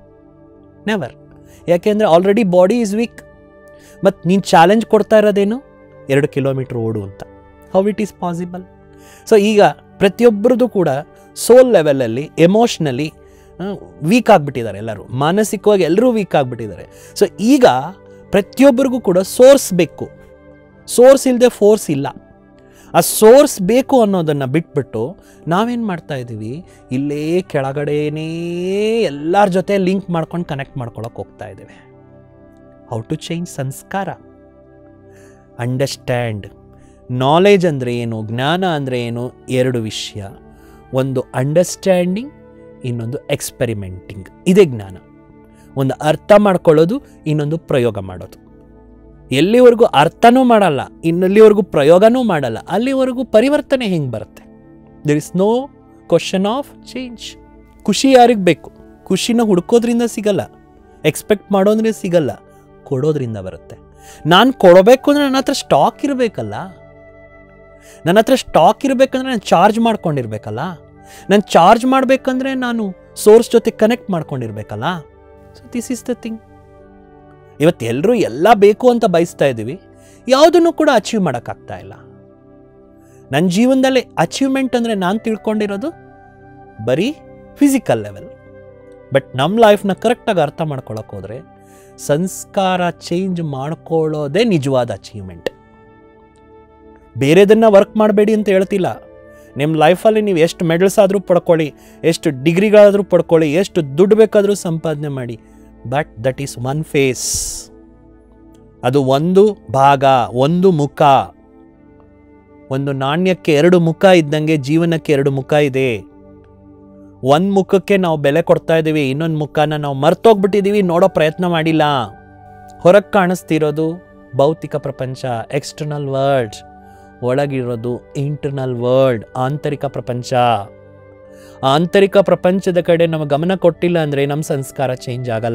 ನೆವರ್ ಯಾಕೆಂದರೆ ಆಲ್ರೆಡಿ ಬಾಡಿ ಈಸ್ ವೀಕ್ ಮತ್ತು ನೀನು ಚಾಲೆಂಜ್ ಕೊಡ್ತಾ ಇರೋದೇನು ಎರಡು ಕಿಲೋಮೀಟ್ರ್ ಓಡು ಅಂತ how it is possible so ಈಗ ಪ್ರತಿಯೊಬ್ಬರದ್ದು ಕೂಡ ಸೋಲ್ ಲೆವೆಲಲ್ಲಿ ಎಮೋಷ್ನಲಿ ವೀಕ್ ಆಗಿಬಿಟ್ಟಿದ್ದಾರೆ ಎಲ್ಲರೂ ಮಾನಸಿಕವಾಗಿ ಎಲ್ಲರೂ ವೀಕ್ ಆಗಿಬಿಟ್ಟಿದ್ದಾರೆ ಸೊ ಈಗ ಪ್ರತಿಯೊಬ್ಬರಿಗೂ ಕೂಡ ಸೋರ್ಸ್ ಬೇಕು ಸೋರ್ಸ್ ಇಲ್ಲದೆ ಫೋರ್ಸ್ ಇಲ್ಲ ಆ ಸೋರ್ಸ್ ಬೇಕು ಅನ್ನೋದನ್ನು ಬಿಟ್ಬಿಟ್ಟು ನಾವೇನು ಮಾಡ್ತಾ ಇದ್ದೀವಿ ಇಲ್ಲೇ ಕೆಳಗಡೆನೇ ಎಲ್ಲರ ಜೊತೆ ಲಿಂಕ್ ಮಾಡ್ಕೊಂಡು ಕನೆಕ್ಟ್ ಮಾಡ್ಕೊಳಕ್ಕೆ ಹೋಗ್ತಾ ಇದ್ದೇವೆ how to change sanskara understand knowledge ಅಂದರೆ ಏನು ಜ್ಞಾನ ಅಂದರೆ ಏನು ಎರಡು ವಿಷಯ ಒಂದು ಅಂಡರ್ಸ್ಟ್ಯಾಂಡಿಂಗ್ ಇನ್ನೊಂದು ಎಕ್ಸ್ಪೆರಿಮೆಂಟಿಂಗ್ ಇದೇ ಜ್ಞಾನ ಒಂದು ಅರ್ಥ ಮಾಡ್ಕೊಳ್ಳೋದು ಇನ್ನೊಂದು ಪ್ರಯೋಗ ಮಾಡೋದು ಎಲ್ಲಿವರೆಗೂ ಅರ್ಥನೂ ಮಾಡಲ್ಲ ಇನ್ನಲ್ಲಿವರೆಗೂ ಪ್ರಯೋಗನೂ ಮಾಡಲ್ಲ ಅಲ್ಲಿವರೆಗೂ ಪರಿವರ್ತನೆ ಹೆಂಗೆ ಬರುತ್ತೆ there is no question of change ಖುಷಿ ಯಾರಿಗೆ ಬೇಕು ಖುಷಿನ ಹುಡ್ಕೋದ್ರಿಂದ ಸಿಗಲ್ಲ ಎಕ್ಸ್ಪೆಕ್ಟ್ ಮಾಡೋದ್ರಿಂದ ಸಿಗಲ್ಲ ಕೊಡೋದ್ರಿಂದ ಬರುತ್ತೆ ನಾನು ಕೊಡಬೇಕು ಅಂದರೆ ನನ್ನ ಹತ್ರ ಸ್ಟಾಕ್ ಇರಬೇಕಲ್ಲ ನನ್ನ ಹತ್ರ ಸ್ಟಾಕ್ ಇರಬೇಕಂದ್ರೆ ನಾನು ಚಾರ್ಜ್ ಮಾಡ್ಕೊಂಡಿರ್ಬೇಕಲ್ಲ ನಾನು ಚಾರ್ಜ್ ಮಾಡಬೇಕಂದ್ರೆ ನಾನು ಸೋರ್ಸ್ ಜೊತೆ ಕನೆಕ್ಟ್ ಮಾಡ್ಕೊಂಡಿರ್ಬೇಕಲ್ಲ so this is the thing ಇವತ್ತು ಎಲ್ಲರೂ ಎಲ್ಲ ಬೇಕು ಅಂತ ಬಯಸ್ತಾ ಇದ್ದೀವಿ ಯಾವುದನ್ನು ಕೂಡ ಅಚೀವ್ ಮಾಡೋಕ್ಕಾಗ್ತಾ ಇಲ್ಲ ನನ್ನ ಜೀವನದಲ್ಲಿ ಅಚೀವ್ಮೆಂಟ್ ಅಂದರೆ ನಾನು ತಿಳ್ಕೊಂಡಿರೋದು ಬರೀ ಫಿಸಿಕಲ್ ಲೆವೆಲ್ ಬಟ್ ನಮ್ಮ ಲೈಫ್ನ ಕರೆಕ್ಟಾಗಿ ಅರ್ಥ ಮಾಡ್ಕೊಳಕ್ಕೆ ಹೋದರೆ ಸಂಸ್ಕಾರ ಚೇಂಜ್ ಮಾಡ್ಕೊಳ್ಳೋದೇ ನಿಜವಾದ ಅಚೀವ್ಮೆಂಟ್ ಬೇರೆದನ್ನು ವರ್ಕ್ ಮಾಡಬೇಡಿ ಅಂತ ಹೇಳ್ತಿಲ್ಲ ನಿಮ್ಮ ಲೈಫಲ್ಲಿ ನೀವು ಎಷ್ಟು ಮೆಡಲ್ಸ್ ಆದರೂ ಪಡ್ಕೊಳ್ಳಿ ಎಷ್ಟು ಡಿಗ್ರಿಗಳಾದರೂ ಪಡ್ಕೊಳ್ಳಿ ಎಷ್ಟು ದುಡ್ಡು ಬೇಕಾದರೂ ಸಂಪಾದನೆ ಮಾಡಿ but that is one phase ಅದು ಒಂದು ಭಾಗ ಒಂದು ಮುಖ ಒಂದು ನಾಣ್ಯಕ್ಕೆ ಎರಡು ಮುಖ ಇದ್ದಂಗೆ ಜೀವನಕ್ಕೆ ಎರಡು ಮುಖ ಇದೆ ಒಂದು ಮುಖಕ್ಕೆ ನಾವು ಬೆಲೆ ಕೊಡ್ತಾ ಇದ್ದೀವಿ ಇನ್ನೊಂದು ಮುಖನ ನಾವು ಮರ್ತೋಗ್ಬಿಟ್ಟಿದ್ದೀವಿ ನೋಡೋ ಪ್ರಯತ್ನ ಮಾಡಿಲ್ಲ ಹೊರಗೆ ಕಾಣಿಸ್ತಿರೋದು ಭೌತಿಕ ಪ್ರಪಂಚ ಎಕ್ಸ್ಟರ್ನಲ್ ವರ್ಲ್ಡ್ ಒಳಗಿರೋದು ಇಂಟರ್ನಲ್ ವರ್ಲ್ಡ್ ಆಂತರಿಕ ಪ್ರಪಂಚ ಆ ಆಂತರಿಕ ಪ್ರಪಂಚದ ಕಡೆ ನಮ್ಮ ಗಮನ ಕೊಟ್ಟಿಲ್ಲ ಅಂದರೆ ನಮ್ಮ ಸಂಸ್ಕಾರ ಚೇಂಜ್ ಆಗಲ್ಲ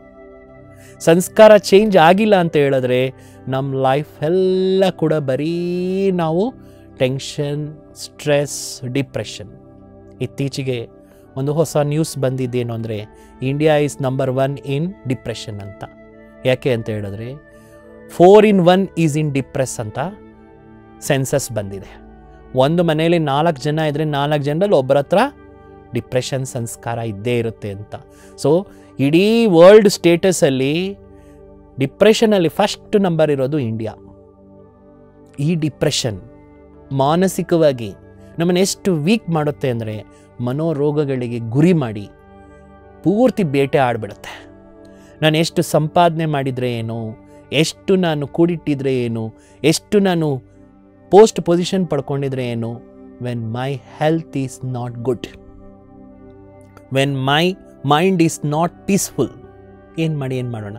ಸಂಸ್ಕಾರ ಚೇಂಜ್ ಆಗಿಲ್ಲ ಅಂತ ಹೇಳಿದ್ರೆ ನಮ್ಮ ಲೈಫ್ ಎಲ್ಲ ಕೂಡ ಬರೀ ನಾವು ಟೆನ್ಷನ್ ಸ್ಟ್ರೆಸ್ ಡಿಪ್ರೆಷನ್ ಇತ್ತೀಚೆಗೆ ಒಂದು ಹೊಸ ನ್ಯೂಸ್ ಬಂದಿದ್ದೇನು ಅಂದರೆ India is number one in depression ಅಂತ ಯಾಕೆ ಅಂತ ಹೇಳಿದ್ರೆ four in one is in depress ಅಂತ ಸೆನ್ಸಸ್ ಬಂದಿದೆ ಒಂದು ಮನೆಯಲ್ಲಿ ನಾಲ್ಕು ಜನ ಇದ್ದರೆ ನಾಲ್ಕು ಜನರಲ್ಲಿ ಒಬ್ಬರ ಹತ್ರ ಡಿಪ್ರೆಷನ್ ಸಂಸ್ಕಾರ ಇದ್ದೇ ಇರುತ್ತೆ ಅಂತ ಸೊ ಇಡೀ ವರ್ಲ್ಡ್ ಸ್ಟೇಟಸಲ್ಲಿ ಡಿಪ್ರೆಷನಲ್ಲಿ ಫಸ್ಟ್ ನಂಬರ್ ಇರೋದು ಇಂಡಿಯಾ ಈ ಡಿಪ್ರೆಷನ್ ಮಾನಸಿಕವಾಗಿ ನಮ್ಮನ್ನು ಎಷ್ಟು ವೀಕ್ ಮಾಡುತ್ತೆ ಅಂದರೆ ಮನೋರೋಗಗಳಿಗೆ ಗುರಿ ಮಾಡಿ ಪೂರ್ತಿ ಬೇಟೆ ಆಡಿಬಿಡುತ್ತೆ ನಾನು ಎಷ್ಟು ಸಂಪಾದನೆ ಮಾಡಿದರೆ ಏನು ಎಷ್ಟು ನಾನು ಕೂಡಿಟ್ಟಿದ್ರೆ ಏನು ಎಷ್ಟು ನಾನು ಪೋಸ್ಟ್ ಪೊಸಿಷನ್ ಪಡ್ಕೊಂಡಿದ್ರೆ ಏನು when my health is not good when my mind is not peaceful ಏನು ಮಾಡಿ ಏನು ಮಾಡೋಣ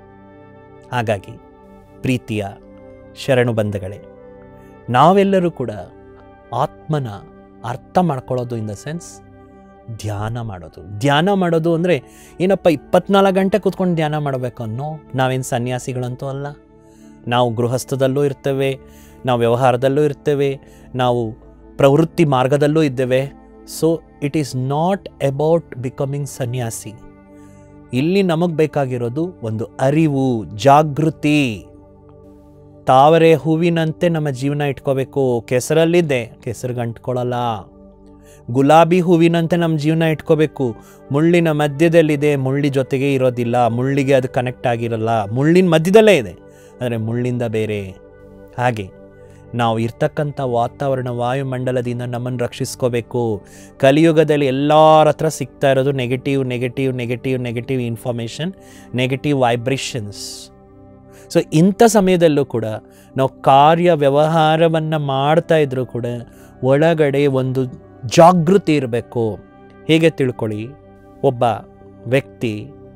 ಹಾಗಾಗಿ ಪ್ರೀತಿಯ ಶರಣು ಬಂಧಗಳೇ ನಾವೆಲ್ಲರೂ ಕೂಡ ಆತ್ಮನ ಅರ್ಥ ಮಾಡ್ಕೊಳ್ಳೋದು ಇನ್ ದ ಸೆನ್ಸ್ ಧ್ಯಾನ ಮಾಡೋದು ಧ್ಯಾನ ಮಾಡೋದು ಅಂದರೆ ಏನಪ್ಪ ಇಪ್ಪತ್ನಾಲ್ಕು ಗಂಟೆ ಕೂತ್ಕೊಂಡು ಧ್ಯಾನ ಮಾಡಬೇಕು ಅನ್ನೋ ನಾವೇನು ಸನ್ಯಾಸಿಗಳಂತೂ ಅಲ್ಲ ನಾವು ಗೃಹಸ್ಥದಲ್ಲೂ ಇರ್ತೇವೆ ನಾವು ವ್ಯವಹಾರದಲ್ಲೂ ಇರ್ತೇವೆ ನಾವು ಪ್ರವೃತ್ತಿ ಮಾರ್ಗದಲ್ಲೂ ಇದ್ದೇವೆ so it is not about becoming sannyasi ಇಲ್ಲಿ ನಮಗೆ ಬೇಕಾಗಿರೋದು ಒಂದು ಅರಿವು ಜಾಗೃತಿ ತಾವರೆ ಹೂವಿನಂತೆ ನಮ್ಮ ಜೀವನ ಇಟ್ಕೋಬೇಕು ಕೆಸರಲ್ಲಿದೆ ಕೆಸರಿಗೆ ಅಂಟ್ಕೊಳ್ಳಲ್ಲ ಗುಲಾಬಿ ಹೂವಿನಂತೆ ನಮ್ಮ ಜೀವನ ಇಟ್ಕೋಬೇಕು ಮುಳ್ಳಿನ ಮಧ್ಯದಲ್ಲಿದೆ ಮುಳ್ಳಿ ಜೊತೆಗೆ ಇರೋದಿಲ್ಲ ಮುಳ್ಳಿಗೆ ಅದು ಕನೆಕ್ಟ್ ಆಗಿರಲ್ಲ ಮುಳ್ಳಿನ ಮಧ್ಯದಲ್ಲೇ ಇದೆ ಆದರೆ ಮುಳ್ಳಿಂದ ಬೇರೆ ಹಾಗೆ ನಾವು ಇರ್ತಕ್ಕಂಥ ವಾತಾವರಣ ವಾಯುಮಂಡಲದಿಂದ ನಮ್ಮನ್ನು ರಕ್ಷಿಸ್ಕೋಬೇಕು ಕಲಿಯುಗದಲ್ಲಿ ಎಲ್ಲರ ಹತ್ರ ಸಿಗ್ತಾ ಇರೋದು negative negative negative negative information negative vibrations so ಇಂಥ ಸಮಯದಲ್ಲೂ ಕೂಡ ನಾವು ಕಾರ್ಯ ವ್ಯವಹಾರವನ್ನು ಮಾಡ್ತಾ ಇದ್ರೂ ಕೂಡ ಒಳಗಡೆ ಒಂದು ಜಾಗೃತಿ ಇರಬೇಕು ಹೇಗೆ ತಿಳ್ಕೊಳ್ಳಿ ಒಬ್ಬ ವ್ಯಕ್ತಿ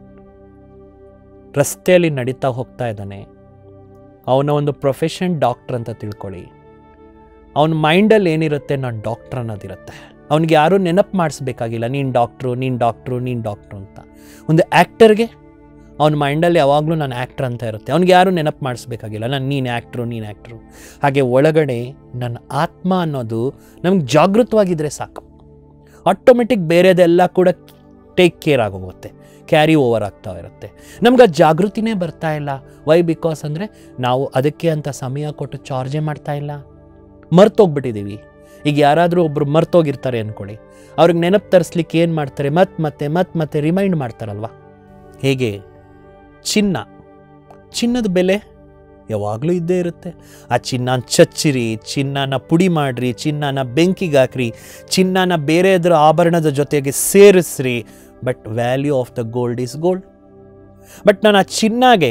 ರಸ್ತೆಯಲ್ಲಿ ನಡೀತಾ ಹೋಗ್ತಾ ಇದ್ದಾನೆ ಅವನ ಒಂದು ಪ್ರೊಫೆಷನ್ ಡಾಕ್ಟ್ರ್ ಅಂತ ತಿಳ್ಕೊಳ್ಳಿ ಅವನ ಮೈಂಡಲ್ಲಿ ಏನಿರುತ್ತೆ ನಾನು ಡಾಕ್ಟ್ರ್ ಅನ್ನೋದಿರುತ್ತೆ ಅವನಿಗೆ ಯಾರೂ ನೆನಪು ಮಾಡಿಸ್ಬೇಕಾಗಿಲ್ಲ ನೀನು ಡಾಕ್ಟ್ರು ನೀನು ಡಾಕ್ಟ್ರು ನೀನು ಡಾಕ್ಟ್ರು ಅಂತ ಒಂದು ಆ್ಯಕ್ಟರ್ಗೆ ಅವನ ಮೈಂಡಲ್ಲಿ ಯಾವಾಗಲೂ ನಾನು ಆ್ಯಕ್ಟ್ರ್ ಅಂತ ಇರುತ್ತೆ ಅವ್ನಿಗೆ ಯಾರೂ ನೆನಪು ಮಾಡಿಸ್ಬೇಕಾಗಿಲ್ಲ ನಾನು ನೀನು ಆ್ಯಕ್ಟ್ರು ನೀನು ಆ್ಯಕ್ಟ್ರು ಹಾಗೆ ಒಳಗಡೆ ನನ್ನ ಆತ್ಮ ಅನ್ನೋದು ನಮ್ಗೆ ಜಾಗೃತವಾಗಿದ್ದರೆ ಸಾಕು ಆಟೋಮೆಟಿಕ್ ಬೇರೆದೆಲ್ಲ ಕೂಡ ಟೇಕ್ ಕೇರ್ ಆಗೋಗುತ್ತೆ ಕ್ಯಾರಿ ಓವರ್ ಆಗ್ತಾ ಇರುತ್ತೆ ನಮ್ಗೆ ಆ ಜಾಗೃತಿನೇ ಬರ್ತಾ ಇಲ್ಲ ವೈ ಬಿಕಾಸ್ ಅಂದರೆ ನಾವು ಅದಕ್ಕೆ ಅಂತ ಸಮಯ ಕೊಟ್ಟು ಚಾರ್ಜೇ ಮಾಡ್ತಾ ಇಲ್ಲ ಮರ್ತೋಗ್ಬಿಟ್ಟಿದ್ದೀವಿ ಈಗ ಯಾರಾದರೂ ಒಬ್ಬರು ಮರ್ತೋಗಿರ್ತಾರೆ ಅಂದ್ಕೊಳ್ಳಿ ಅವ್ರಿಗೆ ನೆನಪು ತರಿಸ್ಲಿಕ್ಕೆ ಏನು ಮಾಡ್ತಾರೆ ಮತ್ತೆ ಮತ್ತೆ ಮತ್ತೆ ಮತ್ತೆ ರಿಮೈಂಡ್ ಮಾಡ್ತಾರಲ್ವ ಹೇಗೆ ಚಿನ್ನ ಚಿನ್ನದ ಬೆಲೆ ಯಾವಾಗಲೂ ಇದ್ದೇ ಇರುತ್ತೆ ಆ ಚಿನ್ನ ಚಚ್ಚಿರಿ ಚಿನ್ನನ ಪುಡಿ ಮಾಡಿರಿ ಚಿನ್ನನ ಬೆಂಕಿಗೆ ಹಾಕ್ರಿ ಚಿನ್ನನ ಬೇರೆದ್ರ ಆಭರಣದ ಜೊತೆಗೆ ಸೇರಿಸ್ರಿ but value of the gold is gold but ನಾನು ಆ ಚಿನ್ನಗೆ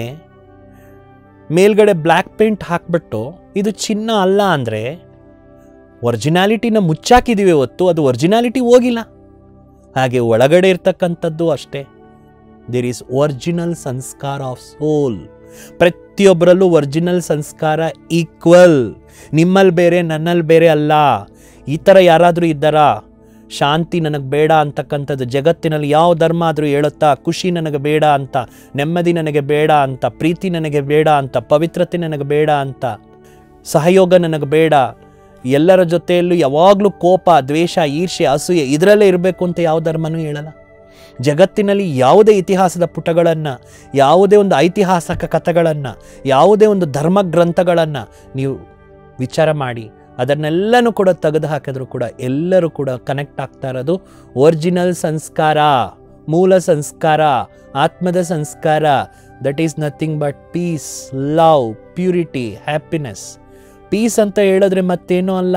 ಮೇಲ್ಗಡೆ ಬ್ಲ್ಯಾಕ್ ಪೇಂಟ್ ಹಾಕ್ಬಿಟ್ಟು ಇದು ಚಿನ್ನ ಅಲ್ಲ ಅಂದರೆ ಒರಿಜಿನಾಲಿಟಿನ ಮುಚ್ಚಾಕಿದ್ದೀವಿ ಹೊತ್ತು ಅದು ಒರಿಜಿನಾಲಿಟಿ ಹೋಗಿಲ್ಲ ಹಾಗೆ ಒಳಗಡೆ ಇರ್ತಕ್ಕಂಥದ್ದು ಅಷ್ಟೇ there is original sanskara of soul ಪ್ರತಿಯೊಬ್ಬರಲ್ಲೂ ಒರಿಜಿನಲ್ ಸಂಸ್ಕಾರ ಈಕ್ವಲ್ ನಿಮ್ಮಲ್ಲಿ ಬೇರೆ ನನ್ನಲ್ಲಿ ಬೇರೆ ಅಲ್ಲ ಈ ಥರ ಯಾರಾದರೂ ಇದ್ದಾರಾ ಶಾಂತಿ ನನಗೆ ಬೇಡ ಅಂತಕ್ಕಂಥದ್ದು ಜಗತ್ತಿನಲ್ಲಿ ಯಾವ ಧರ್ಮ ಆದರೂ ಹೇಳುತ್ತಾ ಖುಷಿ ನನಗೆ ಬೇಡ ಅಂತ ನೆಮ್ಮದಿ ನನಗೆ ಬೇಡ ಅಂತ ಪ್ರೀತಿ ನನಗೆ ಬೇಡ ಅಂತ ಪವಿತ್ರತೆ ನನಗೆ ಬೇಡ ಅಂತ ಸಹಯೋಗ ನನಗೆ ಬೇಡ ಎಲ್ಲರ ಜೊತೆಯಲ್ಲೂ ಯಾವಾಗಲೂ ಕೋಪ ದ್ವೇಷ ಈರ್ಷ್ಯೆ ಅಸೂಯೆ ಇದರಲ್ಲೇ ಇರಬೇಕು ಅಂತ ಯಾವ ಧರ್ಮನೂ ಹೇಳಲ್ಲ ಜಗತ್ತಿನಲ್ಲಿ ಯಾವುದೇ ಇತಿಹಾಸದ ಪುಟಗಳನ್ನು ಯಾವುದೇ ಒಂದು ಐತಿಹಾಸಿಕ ಕಥೆಗಳನ್ನು ಯಾವುದೇ ಒಂದು ಧರ್ಮ ಗ್ರಂಥಗಳನ್ನು ನೀವು ವಿಚಾರ ಮಾಡಿ ಅದನ್ನೆಲ್ಲನೂ ಕೂಡ ತೆಗೆದು ಹಾಕಿದ್ರು ಕೂಡ ಎಲ್ಲರೂ ಕೂಡ ಕನೆಕ್ಟ್ ಆಗ್ತಾ ಇರೋದು ಒರಿಜಿನಲ್ ಸಂಸ್ಕಾರ ಮೂಲ ಸಂಸ್ಕಾರ ಆತ್ಮದ ಸಂಸ್ಕಾರ that is nothing but peace love purity happiness peace ಅಂತ ಹೇಳಿದ್ರೆ ಮತ್ತೇನೂ ಅಲ್ಲ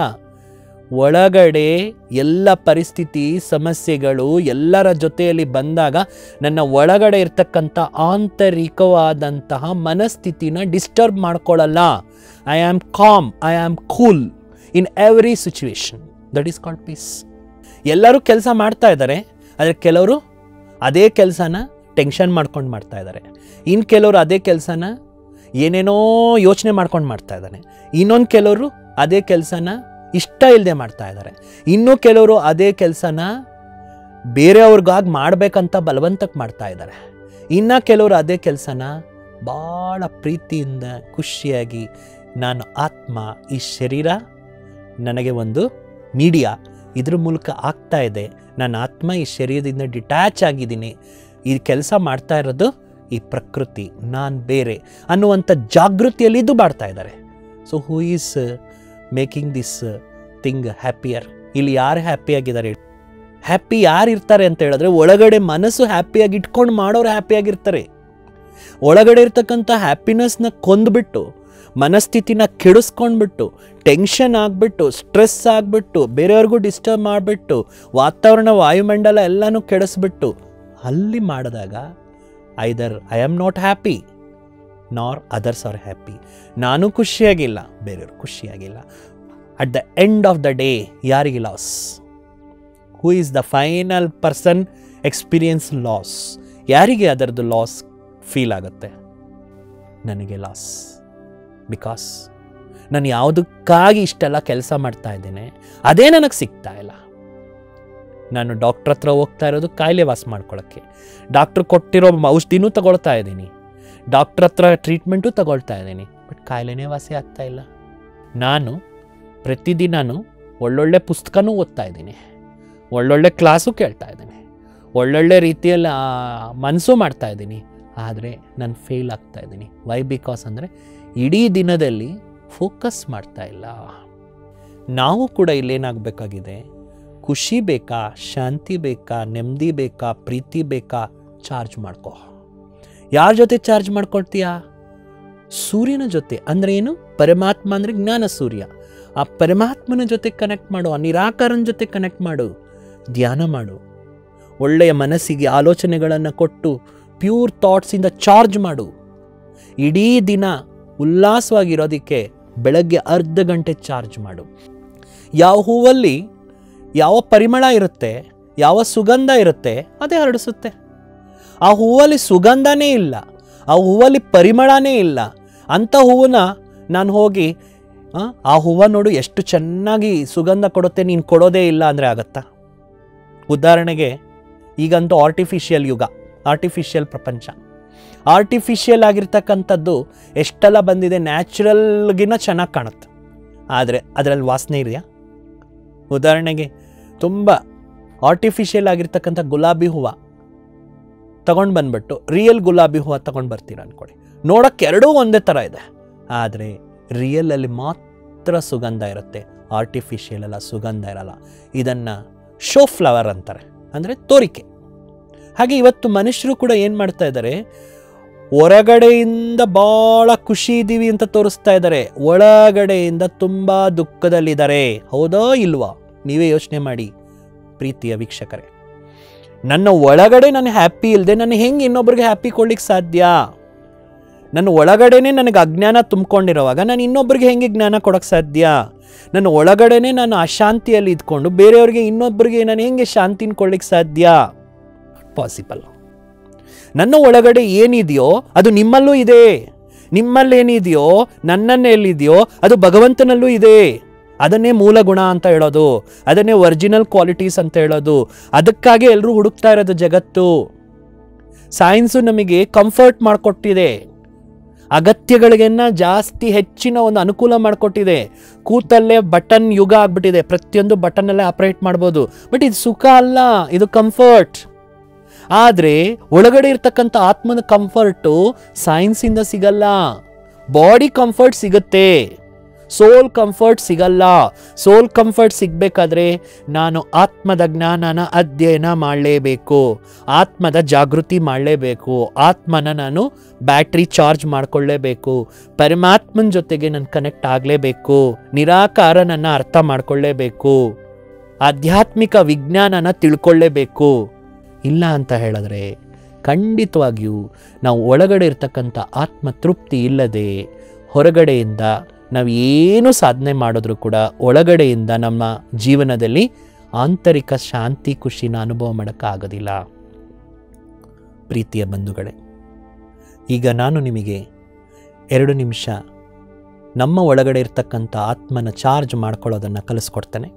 ಒಳಗಡೆ ಎಲ್ಲ ಪರಿಸ್ಥಿತಿ ಸಮಸ್ಯೆಗಳು ಎಲ್ಲರ ಜೊತೆಯಲ್ಲಿ ಬಂದಾಗ ನನ್ನ ಒಳಗಡೆ ಇರ್ತಕ್ಕಂಥ ಆಂತರಿಕವಾದಂತಹ ಮನಸ್ಥಿತಿನ ಡಿಸ್ಟರ್ಬ್ ಮಾಡ್ಕೊಳ್ಳಲ್ಲ I am calm I am cool in every situation that is called peace ಎಲ್ಲರೂ ಕೆಲಸ ಮಾಡ್ತಾ ಇದ್ದಾರೆ ಆದರೆ ಕೆಲವರು ಅದೇ ಕೆಲಸನ ಟೆನ್ಷನ್ ಮಾಡ್ಕೊಂಡು ಮಾಡ್ತಾ ಇದ್ದಾರೆ ಇನ್ನು ಕೆಲವರು ಅದೇ ಕೆಲಸನ ಏನೇನೋ ಯೋಚನೆ ಮಾಡ್ಕೊಂಡು ಮಾಡ್ತಾ ಇದ್ದಾನೆ ಇನ್ನೊಂದು ಕೆಲವರು ಅದೇ ಕೆಲಸನ ಇಷ್ಟ ಇಲ್ಲದೆ ಮಾಡ್ತಾ ಇದ್ದಾರೆ ಇನ್ನೂ ಕೆಲವರು ಅದೇ ಕೆಲಸನ ಬೇರೆಯವ್ರಿಗಾಗಿ ಮಾಡಬೇಕಂತ ಬಲವಂತಕ್ಕೆ ಮಾಡ್ತಾ ಇದ್ದಾರೆ ಇನ್ನು ಕೆಲವರು ಅದೇ ಕೆಲಸನ ಭಾಳ ಪ್ರೀತಿಯಿಂದ ಖುಷಿಯಾಗಿ ನಾನು ಆತ್ಮ ಈ ಶರೀರ ನನಗೆ ಒಂದು ಮೀಡಿಯಾ ಇದ್ರ ಮೂಲಕ ಆಗ್ತಾ ಇದೆ ನನ್ನ ಆತ್ಮ ಈ ಶರೀರದಿಂದ ಡಿಟ್ಯಾಚ್ ಆಗಿದ್ದೀನಿ ಈ ಕೆಲಸ ಮಾಡ್ತಾ ಇರೋದು ಈ ಪ್ರಕೃತಿ ನಾನು ಬೇರೆ ಅನ್ನುವಂಥ ಜಾಗೃತಿಯಲ್ಲಿ ಇದು ಮಾಡ್ತಾ ಇದ್ದಾರೆ so who is making this thing happier ಇಲ್ಲಿ ಯಾರು ಹ್ಯಾಪಿಯಾಗಿದ್ದಾರೆ ಹ್ಯಾಪಿ ಯಾರು ಇರ್ತಾರೆ ಅಂತ ಹೇಳಿದ್ರೆ ಒಳಗಡೆ ಮನಸ್ಸು ಹ್ಯಾಪಿಯಾಗಿ ಇಟ್ಕೊಂಡು ಮಾಡೋರು ಹ್ಯಾಪಿಯಾಗಿರ್ತಾರೆ ಒಳಗಡೆ ಇರ್ತಕ್ಕಂಥ ಹ್ಯಾಪಿನೆಸ್ನ ಕೊಂದ್ಬಿಟ್ಟು ಮನಸ್ಥಿತಿನ ಕೆಡಿಸ್ಕೊಂಡ್ಬಿಟ್ಟು ಟೆನ್ಷನ್ ಆಗಿಬಿಟ್ಟು ಸ್ಟ್ರೆಸ್ ಆಗಿಬಿಟ್ಟು ಬೇರೆಯವ್ರಿಗೂ ಡಿಸ್ಟರ್ಬ್ ಮಾಡಿಬಿಟ್ಟು ವಾತಾವರಣ ವಾಯುಮಂಡಲ ಎಲ್ಲನೂ ಕೆಡಿಸ್ಬಿಟ್ಟು ಅಲ್ಲಿ ಮಾಡಿದಾಗ either I am not happy nor others are happy ನಾನು ಖುಷಿಯಾಗಿಲ್ಲ ಬೇರೆಯವರು ಖುಷಿಯಾಗಿಲ್ಲ at the end of the day ಯಾರಿಗೆ loss who is the final person experience loss ಯಾರಿಗೆ ಅದರದ್ದು ಲಾಸ್ ಫೀಲ್ ಆಗುತ್ತೆ ನನಗೆ ಲಾಸ್ ಬಿಕಾಸ್ ನಾನು ಯಾವುದಕ್ಕಾಗಿ ಇಷ್ಟೆಲ್ಲ ಕೆಲಸ ಮಾಡ್ತಾ ಇದ್ದೇನೆ ಅದೇ ನನಗೆ ಸಿಗ್ತಾ ಇಲ್ಲ ನಾನು ಡಾಕ್ಟ್ರ್ ಹತ್ರ ಹೋಗ್ತಾ ಇರೋದು ಕಾಯಿಲೆ ವಾಸ ಮಾಡ್ಕೊಳ್ಳೋಕ್ಕೆ ಡಾಕ್ಟ್ರ್ ಕೊಟ್ಟಿರೋ ಔಷಧಿನೂ ತಗೊಳ್ತಾ ಇದ್ದೀನಿ ಡಾಕ್ಟ್ರ್ ಹತ್ರ ಟ್ರೀಟ್ಮೆಂಟು ತಗೊಳ್ತಾ ಇದ್ದೀನಿ ಬಟ್ ಕಾಯಿಲೆನೇ ವಾಸಿ ಆಗ್ತಾ ಇಲ್ಲ ನಾನು ಪ್ರತಿದಿನನೂ ಒಳ್ಳೊಳ್ಳೆ ಪುಸ್ತಕನೂ ಓದ್ತಾ ಇದ್ದೀನಿ ಒಳ್ಳೊಳ್ಳೆ ಕ್ಲಾಸು ಕೇಳ್ತಾ ಇದ್ದೀನಿ ಒಳ್ಳೊಳ್ಳೆ ರೀತಿಯಲ್ಲಿ ಮನಸ್ಸು ಮಾಡ್ತಾ ಇದ್ದೀನಿ ಆದರೆ ನಾನು ಫೇಲ್ ಆಗ್ತಾ ಇದ್ದೀನಿ ವೈ ಬಿಕಾಸ್ ಅಂದರೆ ಇಡೀ ದಿನದಲ್ಲಿ ಫೋಕಸ್ ಮಾಡ್ತಾ ಇಲ್ಲ ನಾವು ಕೂಡ ಇಲ್ಲೇನಾಗಬೇಕಾಗಿದೆ ಖುಷಿ ಬೇಕಾ ಶಾಂತಿ ಬೇಕಾ ನೆಮ್ಮದಿ ಬೇಕಾ ಪ್ರೀತಿ ಬೇಕಾ ಚಾರ್ಜ್ ಮಾಡ್ಕೋ ಯಾರ ಜೊತೆ ಚಾರ್ಜ್ ಮಾಡ್ಕೊಳ್ತೀಯಾ ಸೂರ್ಯನ ಜೊತೆ ಅಂದರೆ ಏನು ಪರಮಾತ್ಮ ಅಂದರೆ ಜ್ಞಾನ ಸೂರ್ಯ ಆ ಪರಮಾತ್ಮನ ಜೊತೆ ಕನೆಕ್ಟ್ ಮಾಡು ಆ ನಿರಾಕಾರನ ಜೊತೆ ಕನೆಕ್ಟ್ ಮಾಡು ಧ್ಯಾನ ಮಾಡು ಒಳ್ಳೆಯ ಮನಸ್ಸಿಗೆ ಆಲೋಚನೆಗಳನ್ನು ಕೊಟ್ಟು ಪ್ಯೂರ್ ಥಾಟ್ಸಿಂದ ಚಾರ್ಜ್ ಮಾಡು ಇಡೀ ದಿನ ಉಲ್ಲಾಸವಾಗಿರೋದಕ್ಕೆ ಬೆಳಗ್ಗೆ ಅರ್ಧ ಗಂಟೆ ಚಾರ್ಜ್ ಮಾಡು ಯಾವ ಹೂವಲ್ಲಿ ಯಾವ ಪರಿಮಳ ಇರುತ್ತೆ ಯಾವ ಸುಗಂಧ ಇರುತ್ತೆ ಅದೇ ಹರಡಿಸುತ್ತೆ ಆ ಹೂವಲ್ಲಿ ಸುಗಂಧನೇ ಇಲ್ಲ ಆ ಹೂವಲ್ಲಿ ಪರಿಮಳನೇ ಇಲ್ಲ ಅಂಥ ಹೂವನ್ನ ನಾನು ಹೋಗಿ ಆ, ಆ ಹೂವು ನೋಡು ಎಷ್ಟು ಚೆನ್ನಾಗಿ ಸುಗಂಧ ಕೊಡುತ್ತೆ ನೀನು ಕೊಡೋದೇ ಇಲ್ಲ ಅಂದರೆ ಆಗತ್ತಾ ಉದಾಹರಣೆಗೆ ಈಗಂತೂ ಆರ್ಟಿಫಿಷಿಯಲ್ ಯುಗ ಆರ್ಟಿಫಿಷಿಯಲ್ ಪ್ರಪಂಚ ಆರ್ಟಿಫಿಷಿಯಲ್ ಆಗಿರ್ತಕ್ಕಂಥದ್ದು ಎಷ್ಟೆಲ್ಲ ಬಂದಿದೆ ನ್ಯಾಚುರಲ್ಗಿನ ಚೆನ್ನಾಗಿ ಕಾಣುತ್ತೆ ಆದರೆ ಅದರಲ್ಲಿ ವಾಸನೆ ಇದೆಯಾ ಉದಾಹರಣೆಗೆ ತುಂಬ ಆರ್ಟಿಫಿಷಿಯಲ್ ಆಗಿರ್ತಕ್ಕಂಥ ಗುಲಾಬಿ ಹೂವು ತಗೊಂಡು ಬಂದ್ಬಿಟ್ಟು ರಿಯಲ್ ಗುಲಾಬಿ ಹೂವು ತಗೊಂಡು ಬರ್ತೀರ ಅಂದ್ಕೊಳ್ಳಿ ನೋಡೋಕ್ಕೆ ಎರಡೂ ಒಂದೇ ಥರ ಇದೆ ಆದರೆ ರಿಯಲಲ್ಲಿ ಮಾತ್ರ ಸುಗಂಧ ಇರುತ್ತೆ ಆರ್ಟಿಫಿಷಿಯಲ್ ಅಲ್ಲ ಸುಗಂಧ ಇರಲ್ಲ ಇದನ್ನು ಶೋ ಫ್ಲವರ್ ಅಂತಾರೆ ಅಂದರೆ ತೋರಿಕೆ ಹಾಗೆ ಇವತ್ತು ಮನುಷ್ಯರು ಕೂಡ ಏನು ಮಾಡ್ತಾ ಇದ್ದಾರೆ ಹೊರಗಡೆಯಿಂದ ಭಾಳ ಖುಷಿ ಇದ್ದೀವಿ ಅಂತ ತೋರಿಸ್ತಾ ಇದ್ದಾರೆ ಒಳಗಡೆಯಿಂದ ತುಂಬ ದುಃಖದಲ್ಲಿದ್ದಾರೆ ಹೌದೋ ಇಲ್ವಾ ನೀವೇ ಯೋಚನೆ ಮಾಡಿ ಪ್ರೀತಿಯ ವೀಕ್ಷಕರೇ ನನ್ನ ಒಳಗಡೆ ನಾನು ಹ್ಯಾಪಿ ಇಲ್ಲದೆ ನಾನು ಹೆಂಗೆ ಇನ್ನೊಬ್ರಿಗೆ ಹ್ಯಾಪಿ ಕೊಡ್ಲಿಕ್ಕೆ ಸಾಧ್ಯ ನನ್ನ ಒಳಗಡೆನೆ ನನಗೆ ಅಜ್ಞಾನ ತುಂಬಿಕೊಂಡಿರೋವಾಗ ನಾನು ಇನ್ನೊಬ್ರಿಗೆ ಹೆಂಗೆ ಜ್ಞಾನ ಕೊಡೋಕ್ಕೆ ಸಾಧ್ಯ ನನ್ನ ಒಳಗಡೆನೆ ನಾನು ಅಶಾಂತಿಯಲ್ಲಿ ಇದ್ಕೊಂಡು ಬೇರೆಯವ್ರಿಗೆ ಇನ್ನೊಬ್ಬರಿಗೆ ನಾನು ಹೆಂಗೆ ಶಾಂತಿನ ಕೊಡ್ಲಿಕ್ಕೆ ಸಾಧ್ಯ ಪಾಸಿಬಲ್ ನನ್ನ ಒಳಗಡೆ ಏನಿದೆಯೋ ಅದು ನಿಮ್ಮಲ್ಲೂ ಇದೆ ನಿಮ್ಮಲ್ಲೇನಿದೆಯೋ ನನ್ನನ್ನೆಲ್ಲಿದೆಯೋ ಅದು ಭಗವಂತನಲ್ಲೂ ಇದೆ ಅದನ್ನೇ ಮೂಲ ಗುಣ ಅಂತ ಹೇಳೋದು ಅದನ್ನೇ ಒರಿಜಿನಲ್ ಕ್ವಾಲಿಟೀಸ್ ಅಂತ ಹೇಳೋದು ಅದಕ್ಕಾಗಿ ಎಲ್ಲರೂ ಹುಡುಕ್ತಾ ಇರೋದು ಜಗತ್ತು ಸೈನ್ಸು ನಮಗೆ ಕಂಫರ್ಟ್ ಮಾಡಿಕೊಟ್ಟಿದೆ ಅಗತ್ಯಗಳಿಗೆನ್ನ ಜಾಸ್ತಿ ಹೆಚ್ಚಿನ ಒಂದು ಅನುಕೂಲ ಮಾಡಿಕೊಟ್ಟಿದೆ ಕೂತಲ್ಲೇ ಬಟನ್ ಯುಗ ಆಗ್ಬಿಟ್ಟಿದೆ ಪ್ರತಿಯೊಂದು ಬಟನ್ನಲ್ಲೇ ಆಪರೇಟ್ ಮಾಡ್ಬೋದು ಬಟ್ ಇದು ಸುಖ ಅಲ್ಲ ಇದು ಕಂಫರ್ಟ್ ಆದರೆ ಒಳಗಡೆ ಇರ್ತಕ್ಕಂಥ ಆತ್ಮನ ಕಂಫರ್ಟು ಸೈನ್ಸಿಂದ ಸಿಗಲ್ಲ ಬಾಡಿ ಕಂಫರ್ಟ್ ಸಿಗುತ್ತೆ ಸೋಲ್ ಕಂಫರ್ಟ್ ಸಿಗಲ್ಲ ಸೋಲ್ ಕಂಫರ್ಟ್ ಸಿಗಬೇಕಾದ್ರೆ ನಾನು ಆತ್ಮದ ಜ್ಞಾನನ ಅಧ್ಯಯನ ಮಾಡಲೇಬೇಕು ಆತ್ಮದ ಜಾಗೃತಿ ಮಾಡಲೇಬೇಕು ಆತ್ಮನ ನಾನು ಬ್ಯಾಟ್ರಿ ಚಾರ್ಜ್ ಮಾಡ್ಕೊಳ್ಳೇಬೇಕು ಪರಮಾತ್ಮನ ಜೊತೆಗೆ ನಾನು ಕನೆಕ್ಟ್ ಆಗಲೇಬೇಕು ನಿರಾಕಾರನನ್ನು ಅರ್ಥ ಮಾಡ್ಕೊಳ್ಳೇಬೇಕು ಆಧ್ಯಾತ್ಮಿಕ ವಿಜ್ಞಾನನ ತಿಳ್ಕೊಳ್ಳೇಬೇಕು ಇಲ್ಲ ಅಂತ ಹೇಳಿದ್ರೆ ಖಂಡಿತವಾಗಿಯೂ ನಾವು ಒಳಗಡೆ ಇರ್ತಕ್ಕಂಥ ಆತ್ಮ ತೃಪ್ತಿ ಇಲ್ಲದೆ ಹೊರಗಡೆಯಿಂದ ನಾವು ಏನು ಸಾಧನೆ ಮಾಡಿದ್ರೂ ಕೂಡ ಒಳಗಡೆಯಿಂದ ನಮ್ಮ ಜೀವನದಲ್ಲಿ ಆಂತರಿಕ ಶಾಂತಿ ಖುಷಿನ ಅನುಭವ ಮಾಡೋಕ್ಕಾಗೋದಿಲ್ಲ ಪ್ರೀತಿಯ ಬಂಧುಗಳೇ ಈಗ ನಾನು ನಿಮಗೆ ಎರಡು ನಿಮಿಷ ನಮ್ಮ ಒಳಗಡೆ ಇರ್ತಕ್ಕಂಥ ಆತ್ಮನ ಚಾರ್ಜ್ ಮಾಡ್ಕೊಳ್ಳೋದನ್ನು ಕಲಿಸ್ಕೊಡ್ತೇನೆ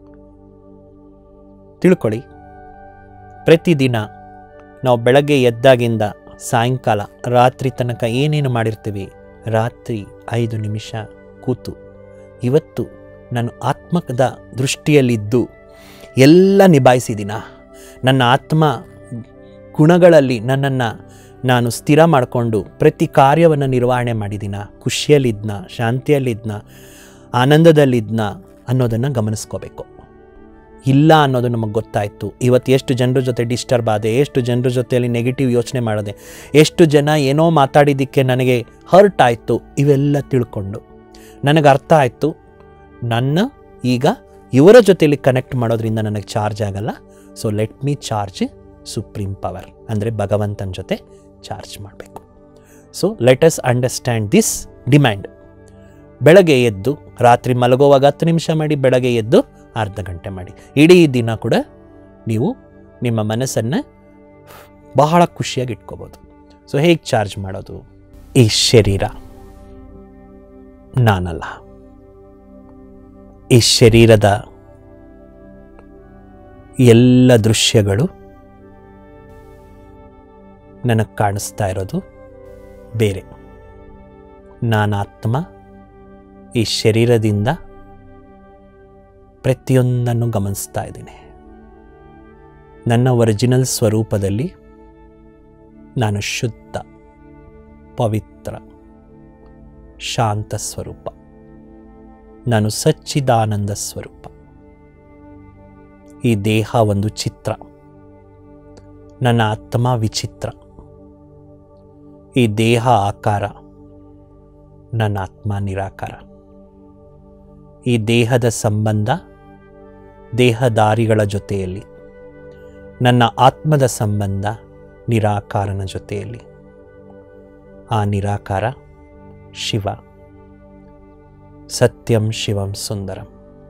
ತಿಳ್ಕೊಳ್ಳಿ ಪ್ರತಿದಿನ ನಾವು ಬೆಳಗ್ಗೆ ಎದ್ದಾಗಿಂದ ಸಾಯಂಕಾಲ ರಾತ್ರಿ ತನಕ ಏನೇನು ಮಾಡಿರ್ತೀವಿ ರಾತ್ರಿ ಐದು ನಿಮಿಷ ಕೂತು ಇವತ್ತು ನಾನು ಆತ್ಮದ ದೃಷ್ಟಿಯಲ್ಲಿದ್ದು ಎಲ್ಲ ನಿಭಾಯಿಸಿದ್ದೀನ ನನ್ನ ಆತ್ಮ ಗುಣಗಳಲ್ಲಿ ನನ್ನನ್ನು ನಾನು ಸ್ಥಿರ ಮಾಡಿಕೊಂಡು ಪ್ರತಿ ಕಾರ್ಯವನ್ನು ನಿರ್ವಹಣೆ ಮಾಡಿದ್ದೀನ ಖುಷಿಯಲ್ಲಿದ್ನ ಶಾಂತಿಯಲ್ಲಿದ್ನ ಆನಂದದಲ್ಲಿದ್ನ ಅನ್ನೋದನ್ನು ಗಮನಿಸ್ಕೋಬೇಕು ಇಲ್ಲ ಅನ್ನೋದು ನಮಗೆ ಗೊತ್ತಾಯಿತು ಇವತ್ತು ಎಷ್ಟು ಜನರ ಜೊತೆ ಡಿಸ್ಟರ್ಬ್ ಆದೆ ಎಷ್ಟು ಜನರ ಜೊತೆಯಲ್ಲಿ ನೆಗೆಟಿವ್ ಯೋಚನೆ ಮಾಡಿದೆ ಎಷ್ಟು ಜನ ಏನೋ ಮಾತಾಡಿದ್ದಕ್ಕೆ ನನಗೆ ಹರ್ಟ್ ಆಯಿತು ಇವೆಲ್ಲ ತಿಳ್ಕೊಂಡು ನನಗೆ ಅರ್ಥ ಆಯಿತು ನನ್ನ ಈಗ ಇವರ ಜೊತೆಯಲ್ಲಿ ಕನೆಕ್ಟ್ ಮಾಡೋದ್ರಿಂದ ನನಗೆ ಚಾರ್ಜ್ ಆಗಲ್ಲ so let me charge supreme power ಅಂದರೆ ಭಗವಂತನ ಜೊತೆ ಚಾರ್ಜ್ ಮಾಡಬೇಕು so let us understand this demand ಬೆಳಗ್ಗೆ ಎದ್ದು ರಾತ್ರಿ ಮಲಗುವಾಗ ಹತ್ತು ನಿಮಿಷ ಮಾಡಿ ಬೆಳಗ್ಗೆ ಎದ್ದು ಅರ್ಧ ಗಂಟೆ ಮಾಡಿ ಇಡೀ ದಿನ ಕೂಡ ನೀವು ನಿಮ್ಮ ಮನಸ್ಸನ್ನು ಬಹಳ ಖುಷಿಯಾಗಿ ಇಟ್ಕೋಬೋದು ಸೊ ಹೇಗೆ ಚಾರ್ಜ್ ಮಾಡೋದು ಈ ಶರೀರ ನಾನಲ್ಲ ಈ ಶರೀರದ ಎಲ್ಲ ದೃಶ್ಯಗಳು ನನಗೆ ಕಾಣಿಸ್ತಾ ಇರೋದು ಬೇರೆ ನಾನಾತ್ಮ ಈ ಶರೀರದಿಂದ ಪ್ರತಿಯೊಂದನ್ನು ಗಮನಿಸ್ತಾ ಇದ್ದೀನಿ ನನ್ನ ಒರಿಜಿನಲ್ ಸ್ವರೂಪದಲ್ಲಿ ನಾನು ಶುದ್ಧ ಪವಿತ್ರ ಶಾಂತ ಸ್ವರೂಪ ನಾನು ಸಚ್ಚಿದಾನಂದ ಸ್ವರೂಪ ಈ ದೇಹ ಒಂದು ಚಿತ್ರ ನನ್ನ ಆತ್ಮ ವಿಚಿತ್ರ ಈ ದೇಹ ಆಕಾರ ನನ್ನ ಆತ್ಮ ನಿರಾಕಾರ ಈ ದೇಹದ ಸಂಬಂಧ ದೇಹದಾರಿಗಳ ಜೊತೆಯಲ್ಲಿ ನನ್ನ ಆತ್ಮದ ಸಂಬಂಧ ನಿರಾಕಾರನ ಜೊತೆಯಲ್ಲಿ ಆ ನಿರಾಕಾರ ಶಿವ ಸತ್ಯಂ ಶಿವಂ ಸುಂದರಂ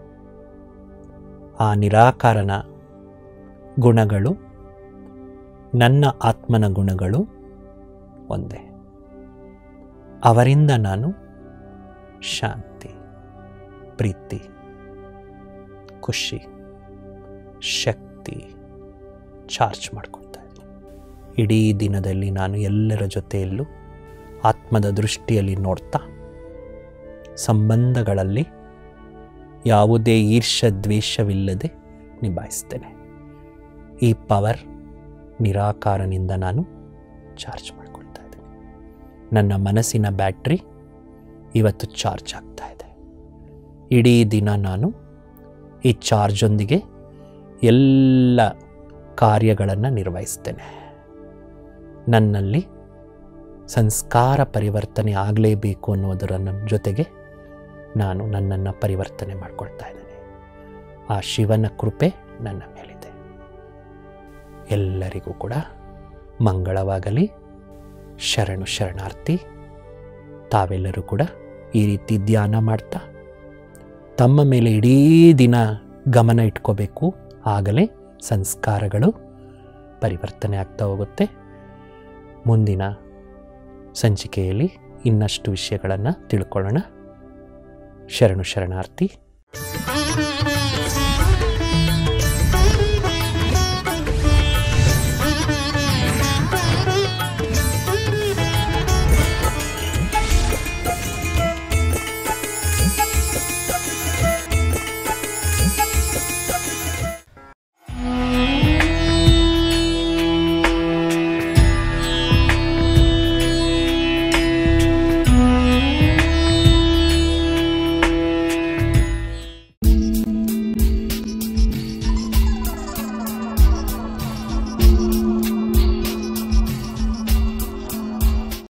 ಆ ನಿರಾಕಾರನ ಗುಣಗಳು ನನ್ನ ಆತ್ಮನ ಗುಣಗಳು ಒಂದೇ ಅವರಿಂದ ನಾನು ಶಾಂತಿ ಪ್ರೀತಿ ಖುಷಿ ಶಕ್ತಿ ಚಾರ್ಜ್ ಮಾಡ್ಕೊಳ್ತಾ ಇದ್ದೀನಿ ಇಡೀ ದಿನದಲ್ಲಿ ನಾನು ಎಲ್ಲರ ಜೊತೆಯಲ್ಲೂ ಆತ್ಮದ ದೃಷ್ಟಿಯಲ್ಲಿ ನೋಡ್ತಾ ಸಂಬಂಧಗಳಲ್ಲಿ ಯಾವುದೇ ಈರ್ಷ ದ್ವೇಷವಿಲ್ಲದೆ ನಿಭಾಯಿಸ್ತೇನೆ ಈ ಪವರ್ ನಿರಾಕಾರನಿಂದ ನಾನು ಚಾರ್ಜ್ ಮಾಡ್ಕೊಳ್ತಾ ಇದ್ದೀನಿ ನನ್ನ ಮನಸ್ಸಿನ ಬ್ಯಾಟ್ರಿ ಇವತ್ತು ಚಾರ್ಜ್ ಆಗ್ತಾ ಇದೆ ಇಡೀ ದಿನ ನಾನು ಈ ಚಾರ್ಜೊಂದಿಗೆ ಎಲ್ಲ ಕಾರ್ಯಗಳನ್ನು ನಿರ್ವಹಿಸ್ತೇನೆ ನನ್ನಲ್ಲಿ ಸಂಸ್ಕಾರ ಪರಿವರ್ತನೆ ಆಗಲೇಬೇಕು ಅನ್ನೋದರ ನನ್ನ ಜೊತೆಗೆ ನಾನು ನನ್ನನ್ನು ಪರಿವರ್ತನೆ ಮಾಡ್ಕೊಳ್ತಾ ಇದ್ದೇನೆ ಆ ಶಿವನ ಕೃಪೆ ನನ್ನ ಮೇಲಿದೆ ಎಲ್ಲರಿಗೂ ಕೂಡ ಮಂಗಳವಾಗಲಿ ಶರಣು ಶರಣಾರ್ಥಿ ತಾವೆಲ್ಲರೂ ಕೂಡ ಈ ರೀತಿ ಧ್ಯಾನ ಮಾಡ್ತಾ ತಮ್ಮ ಮೇಲೆ ಇಡೀ ದಿನ ಗಮನ ಇಟ್ಕೋಬೇಕು ಆಗಲೇ ಸಂಸ್ಕಾರಗಳು ಪರಿವರ್ತನೆ ಆಗ್ತಾ ಹೋಗುತ್ತೆ ಮುಂದಿನ ಸಂಚಿಕೆಯಲ್ಲಿ ಇನ್ನಷ್ಟು ವಿಷಯಗಳನ್ನು ತಿಳ್ಕೊಳ್ಳೋಣ ಶರಣು ಶರಣಾರ್ಥಿ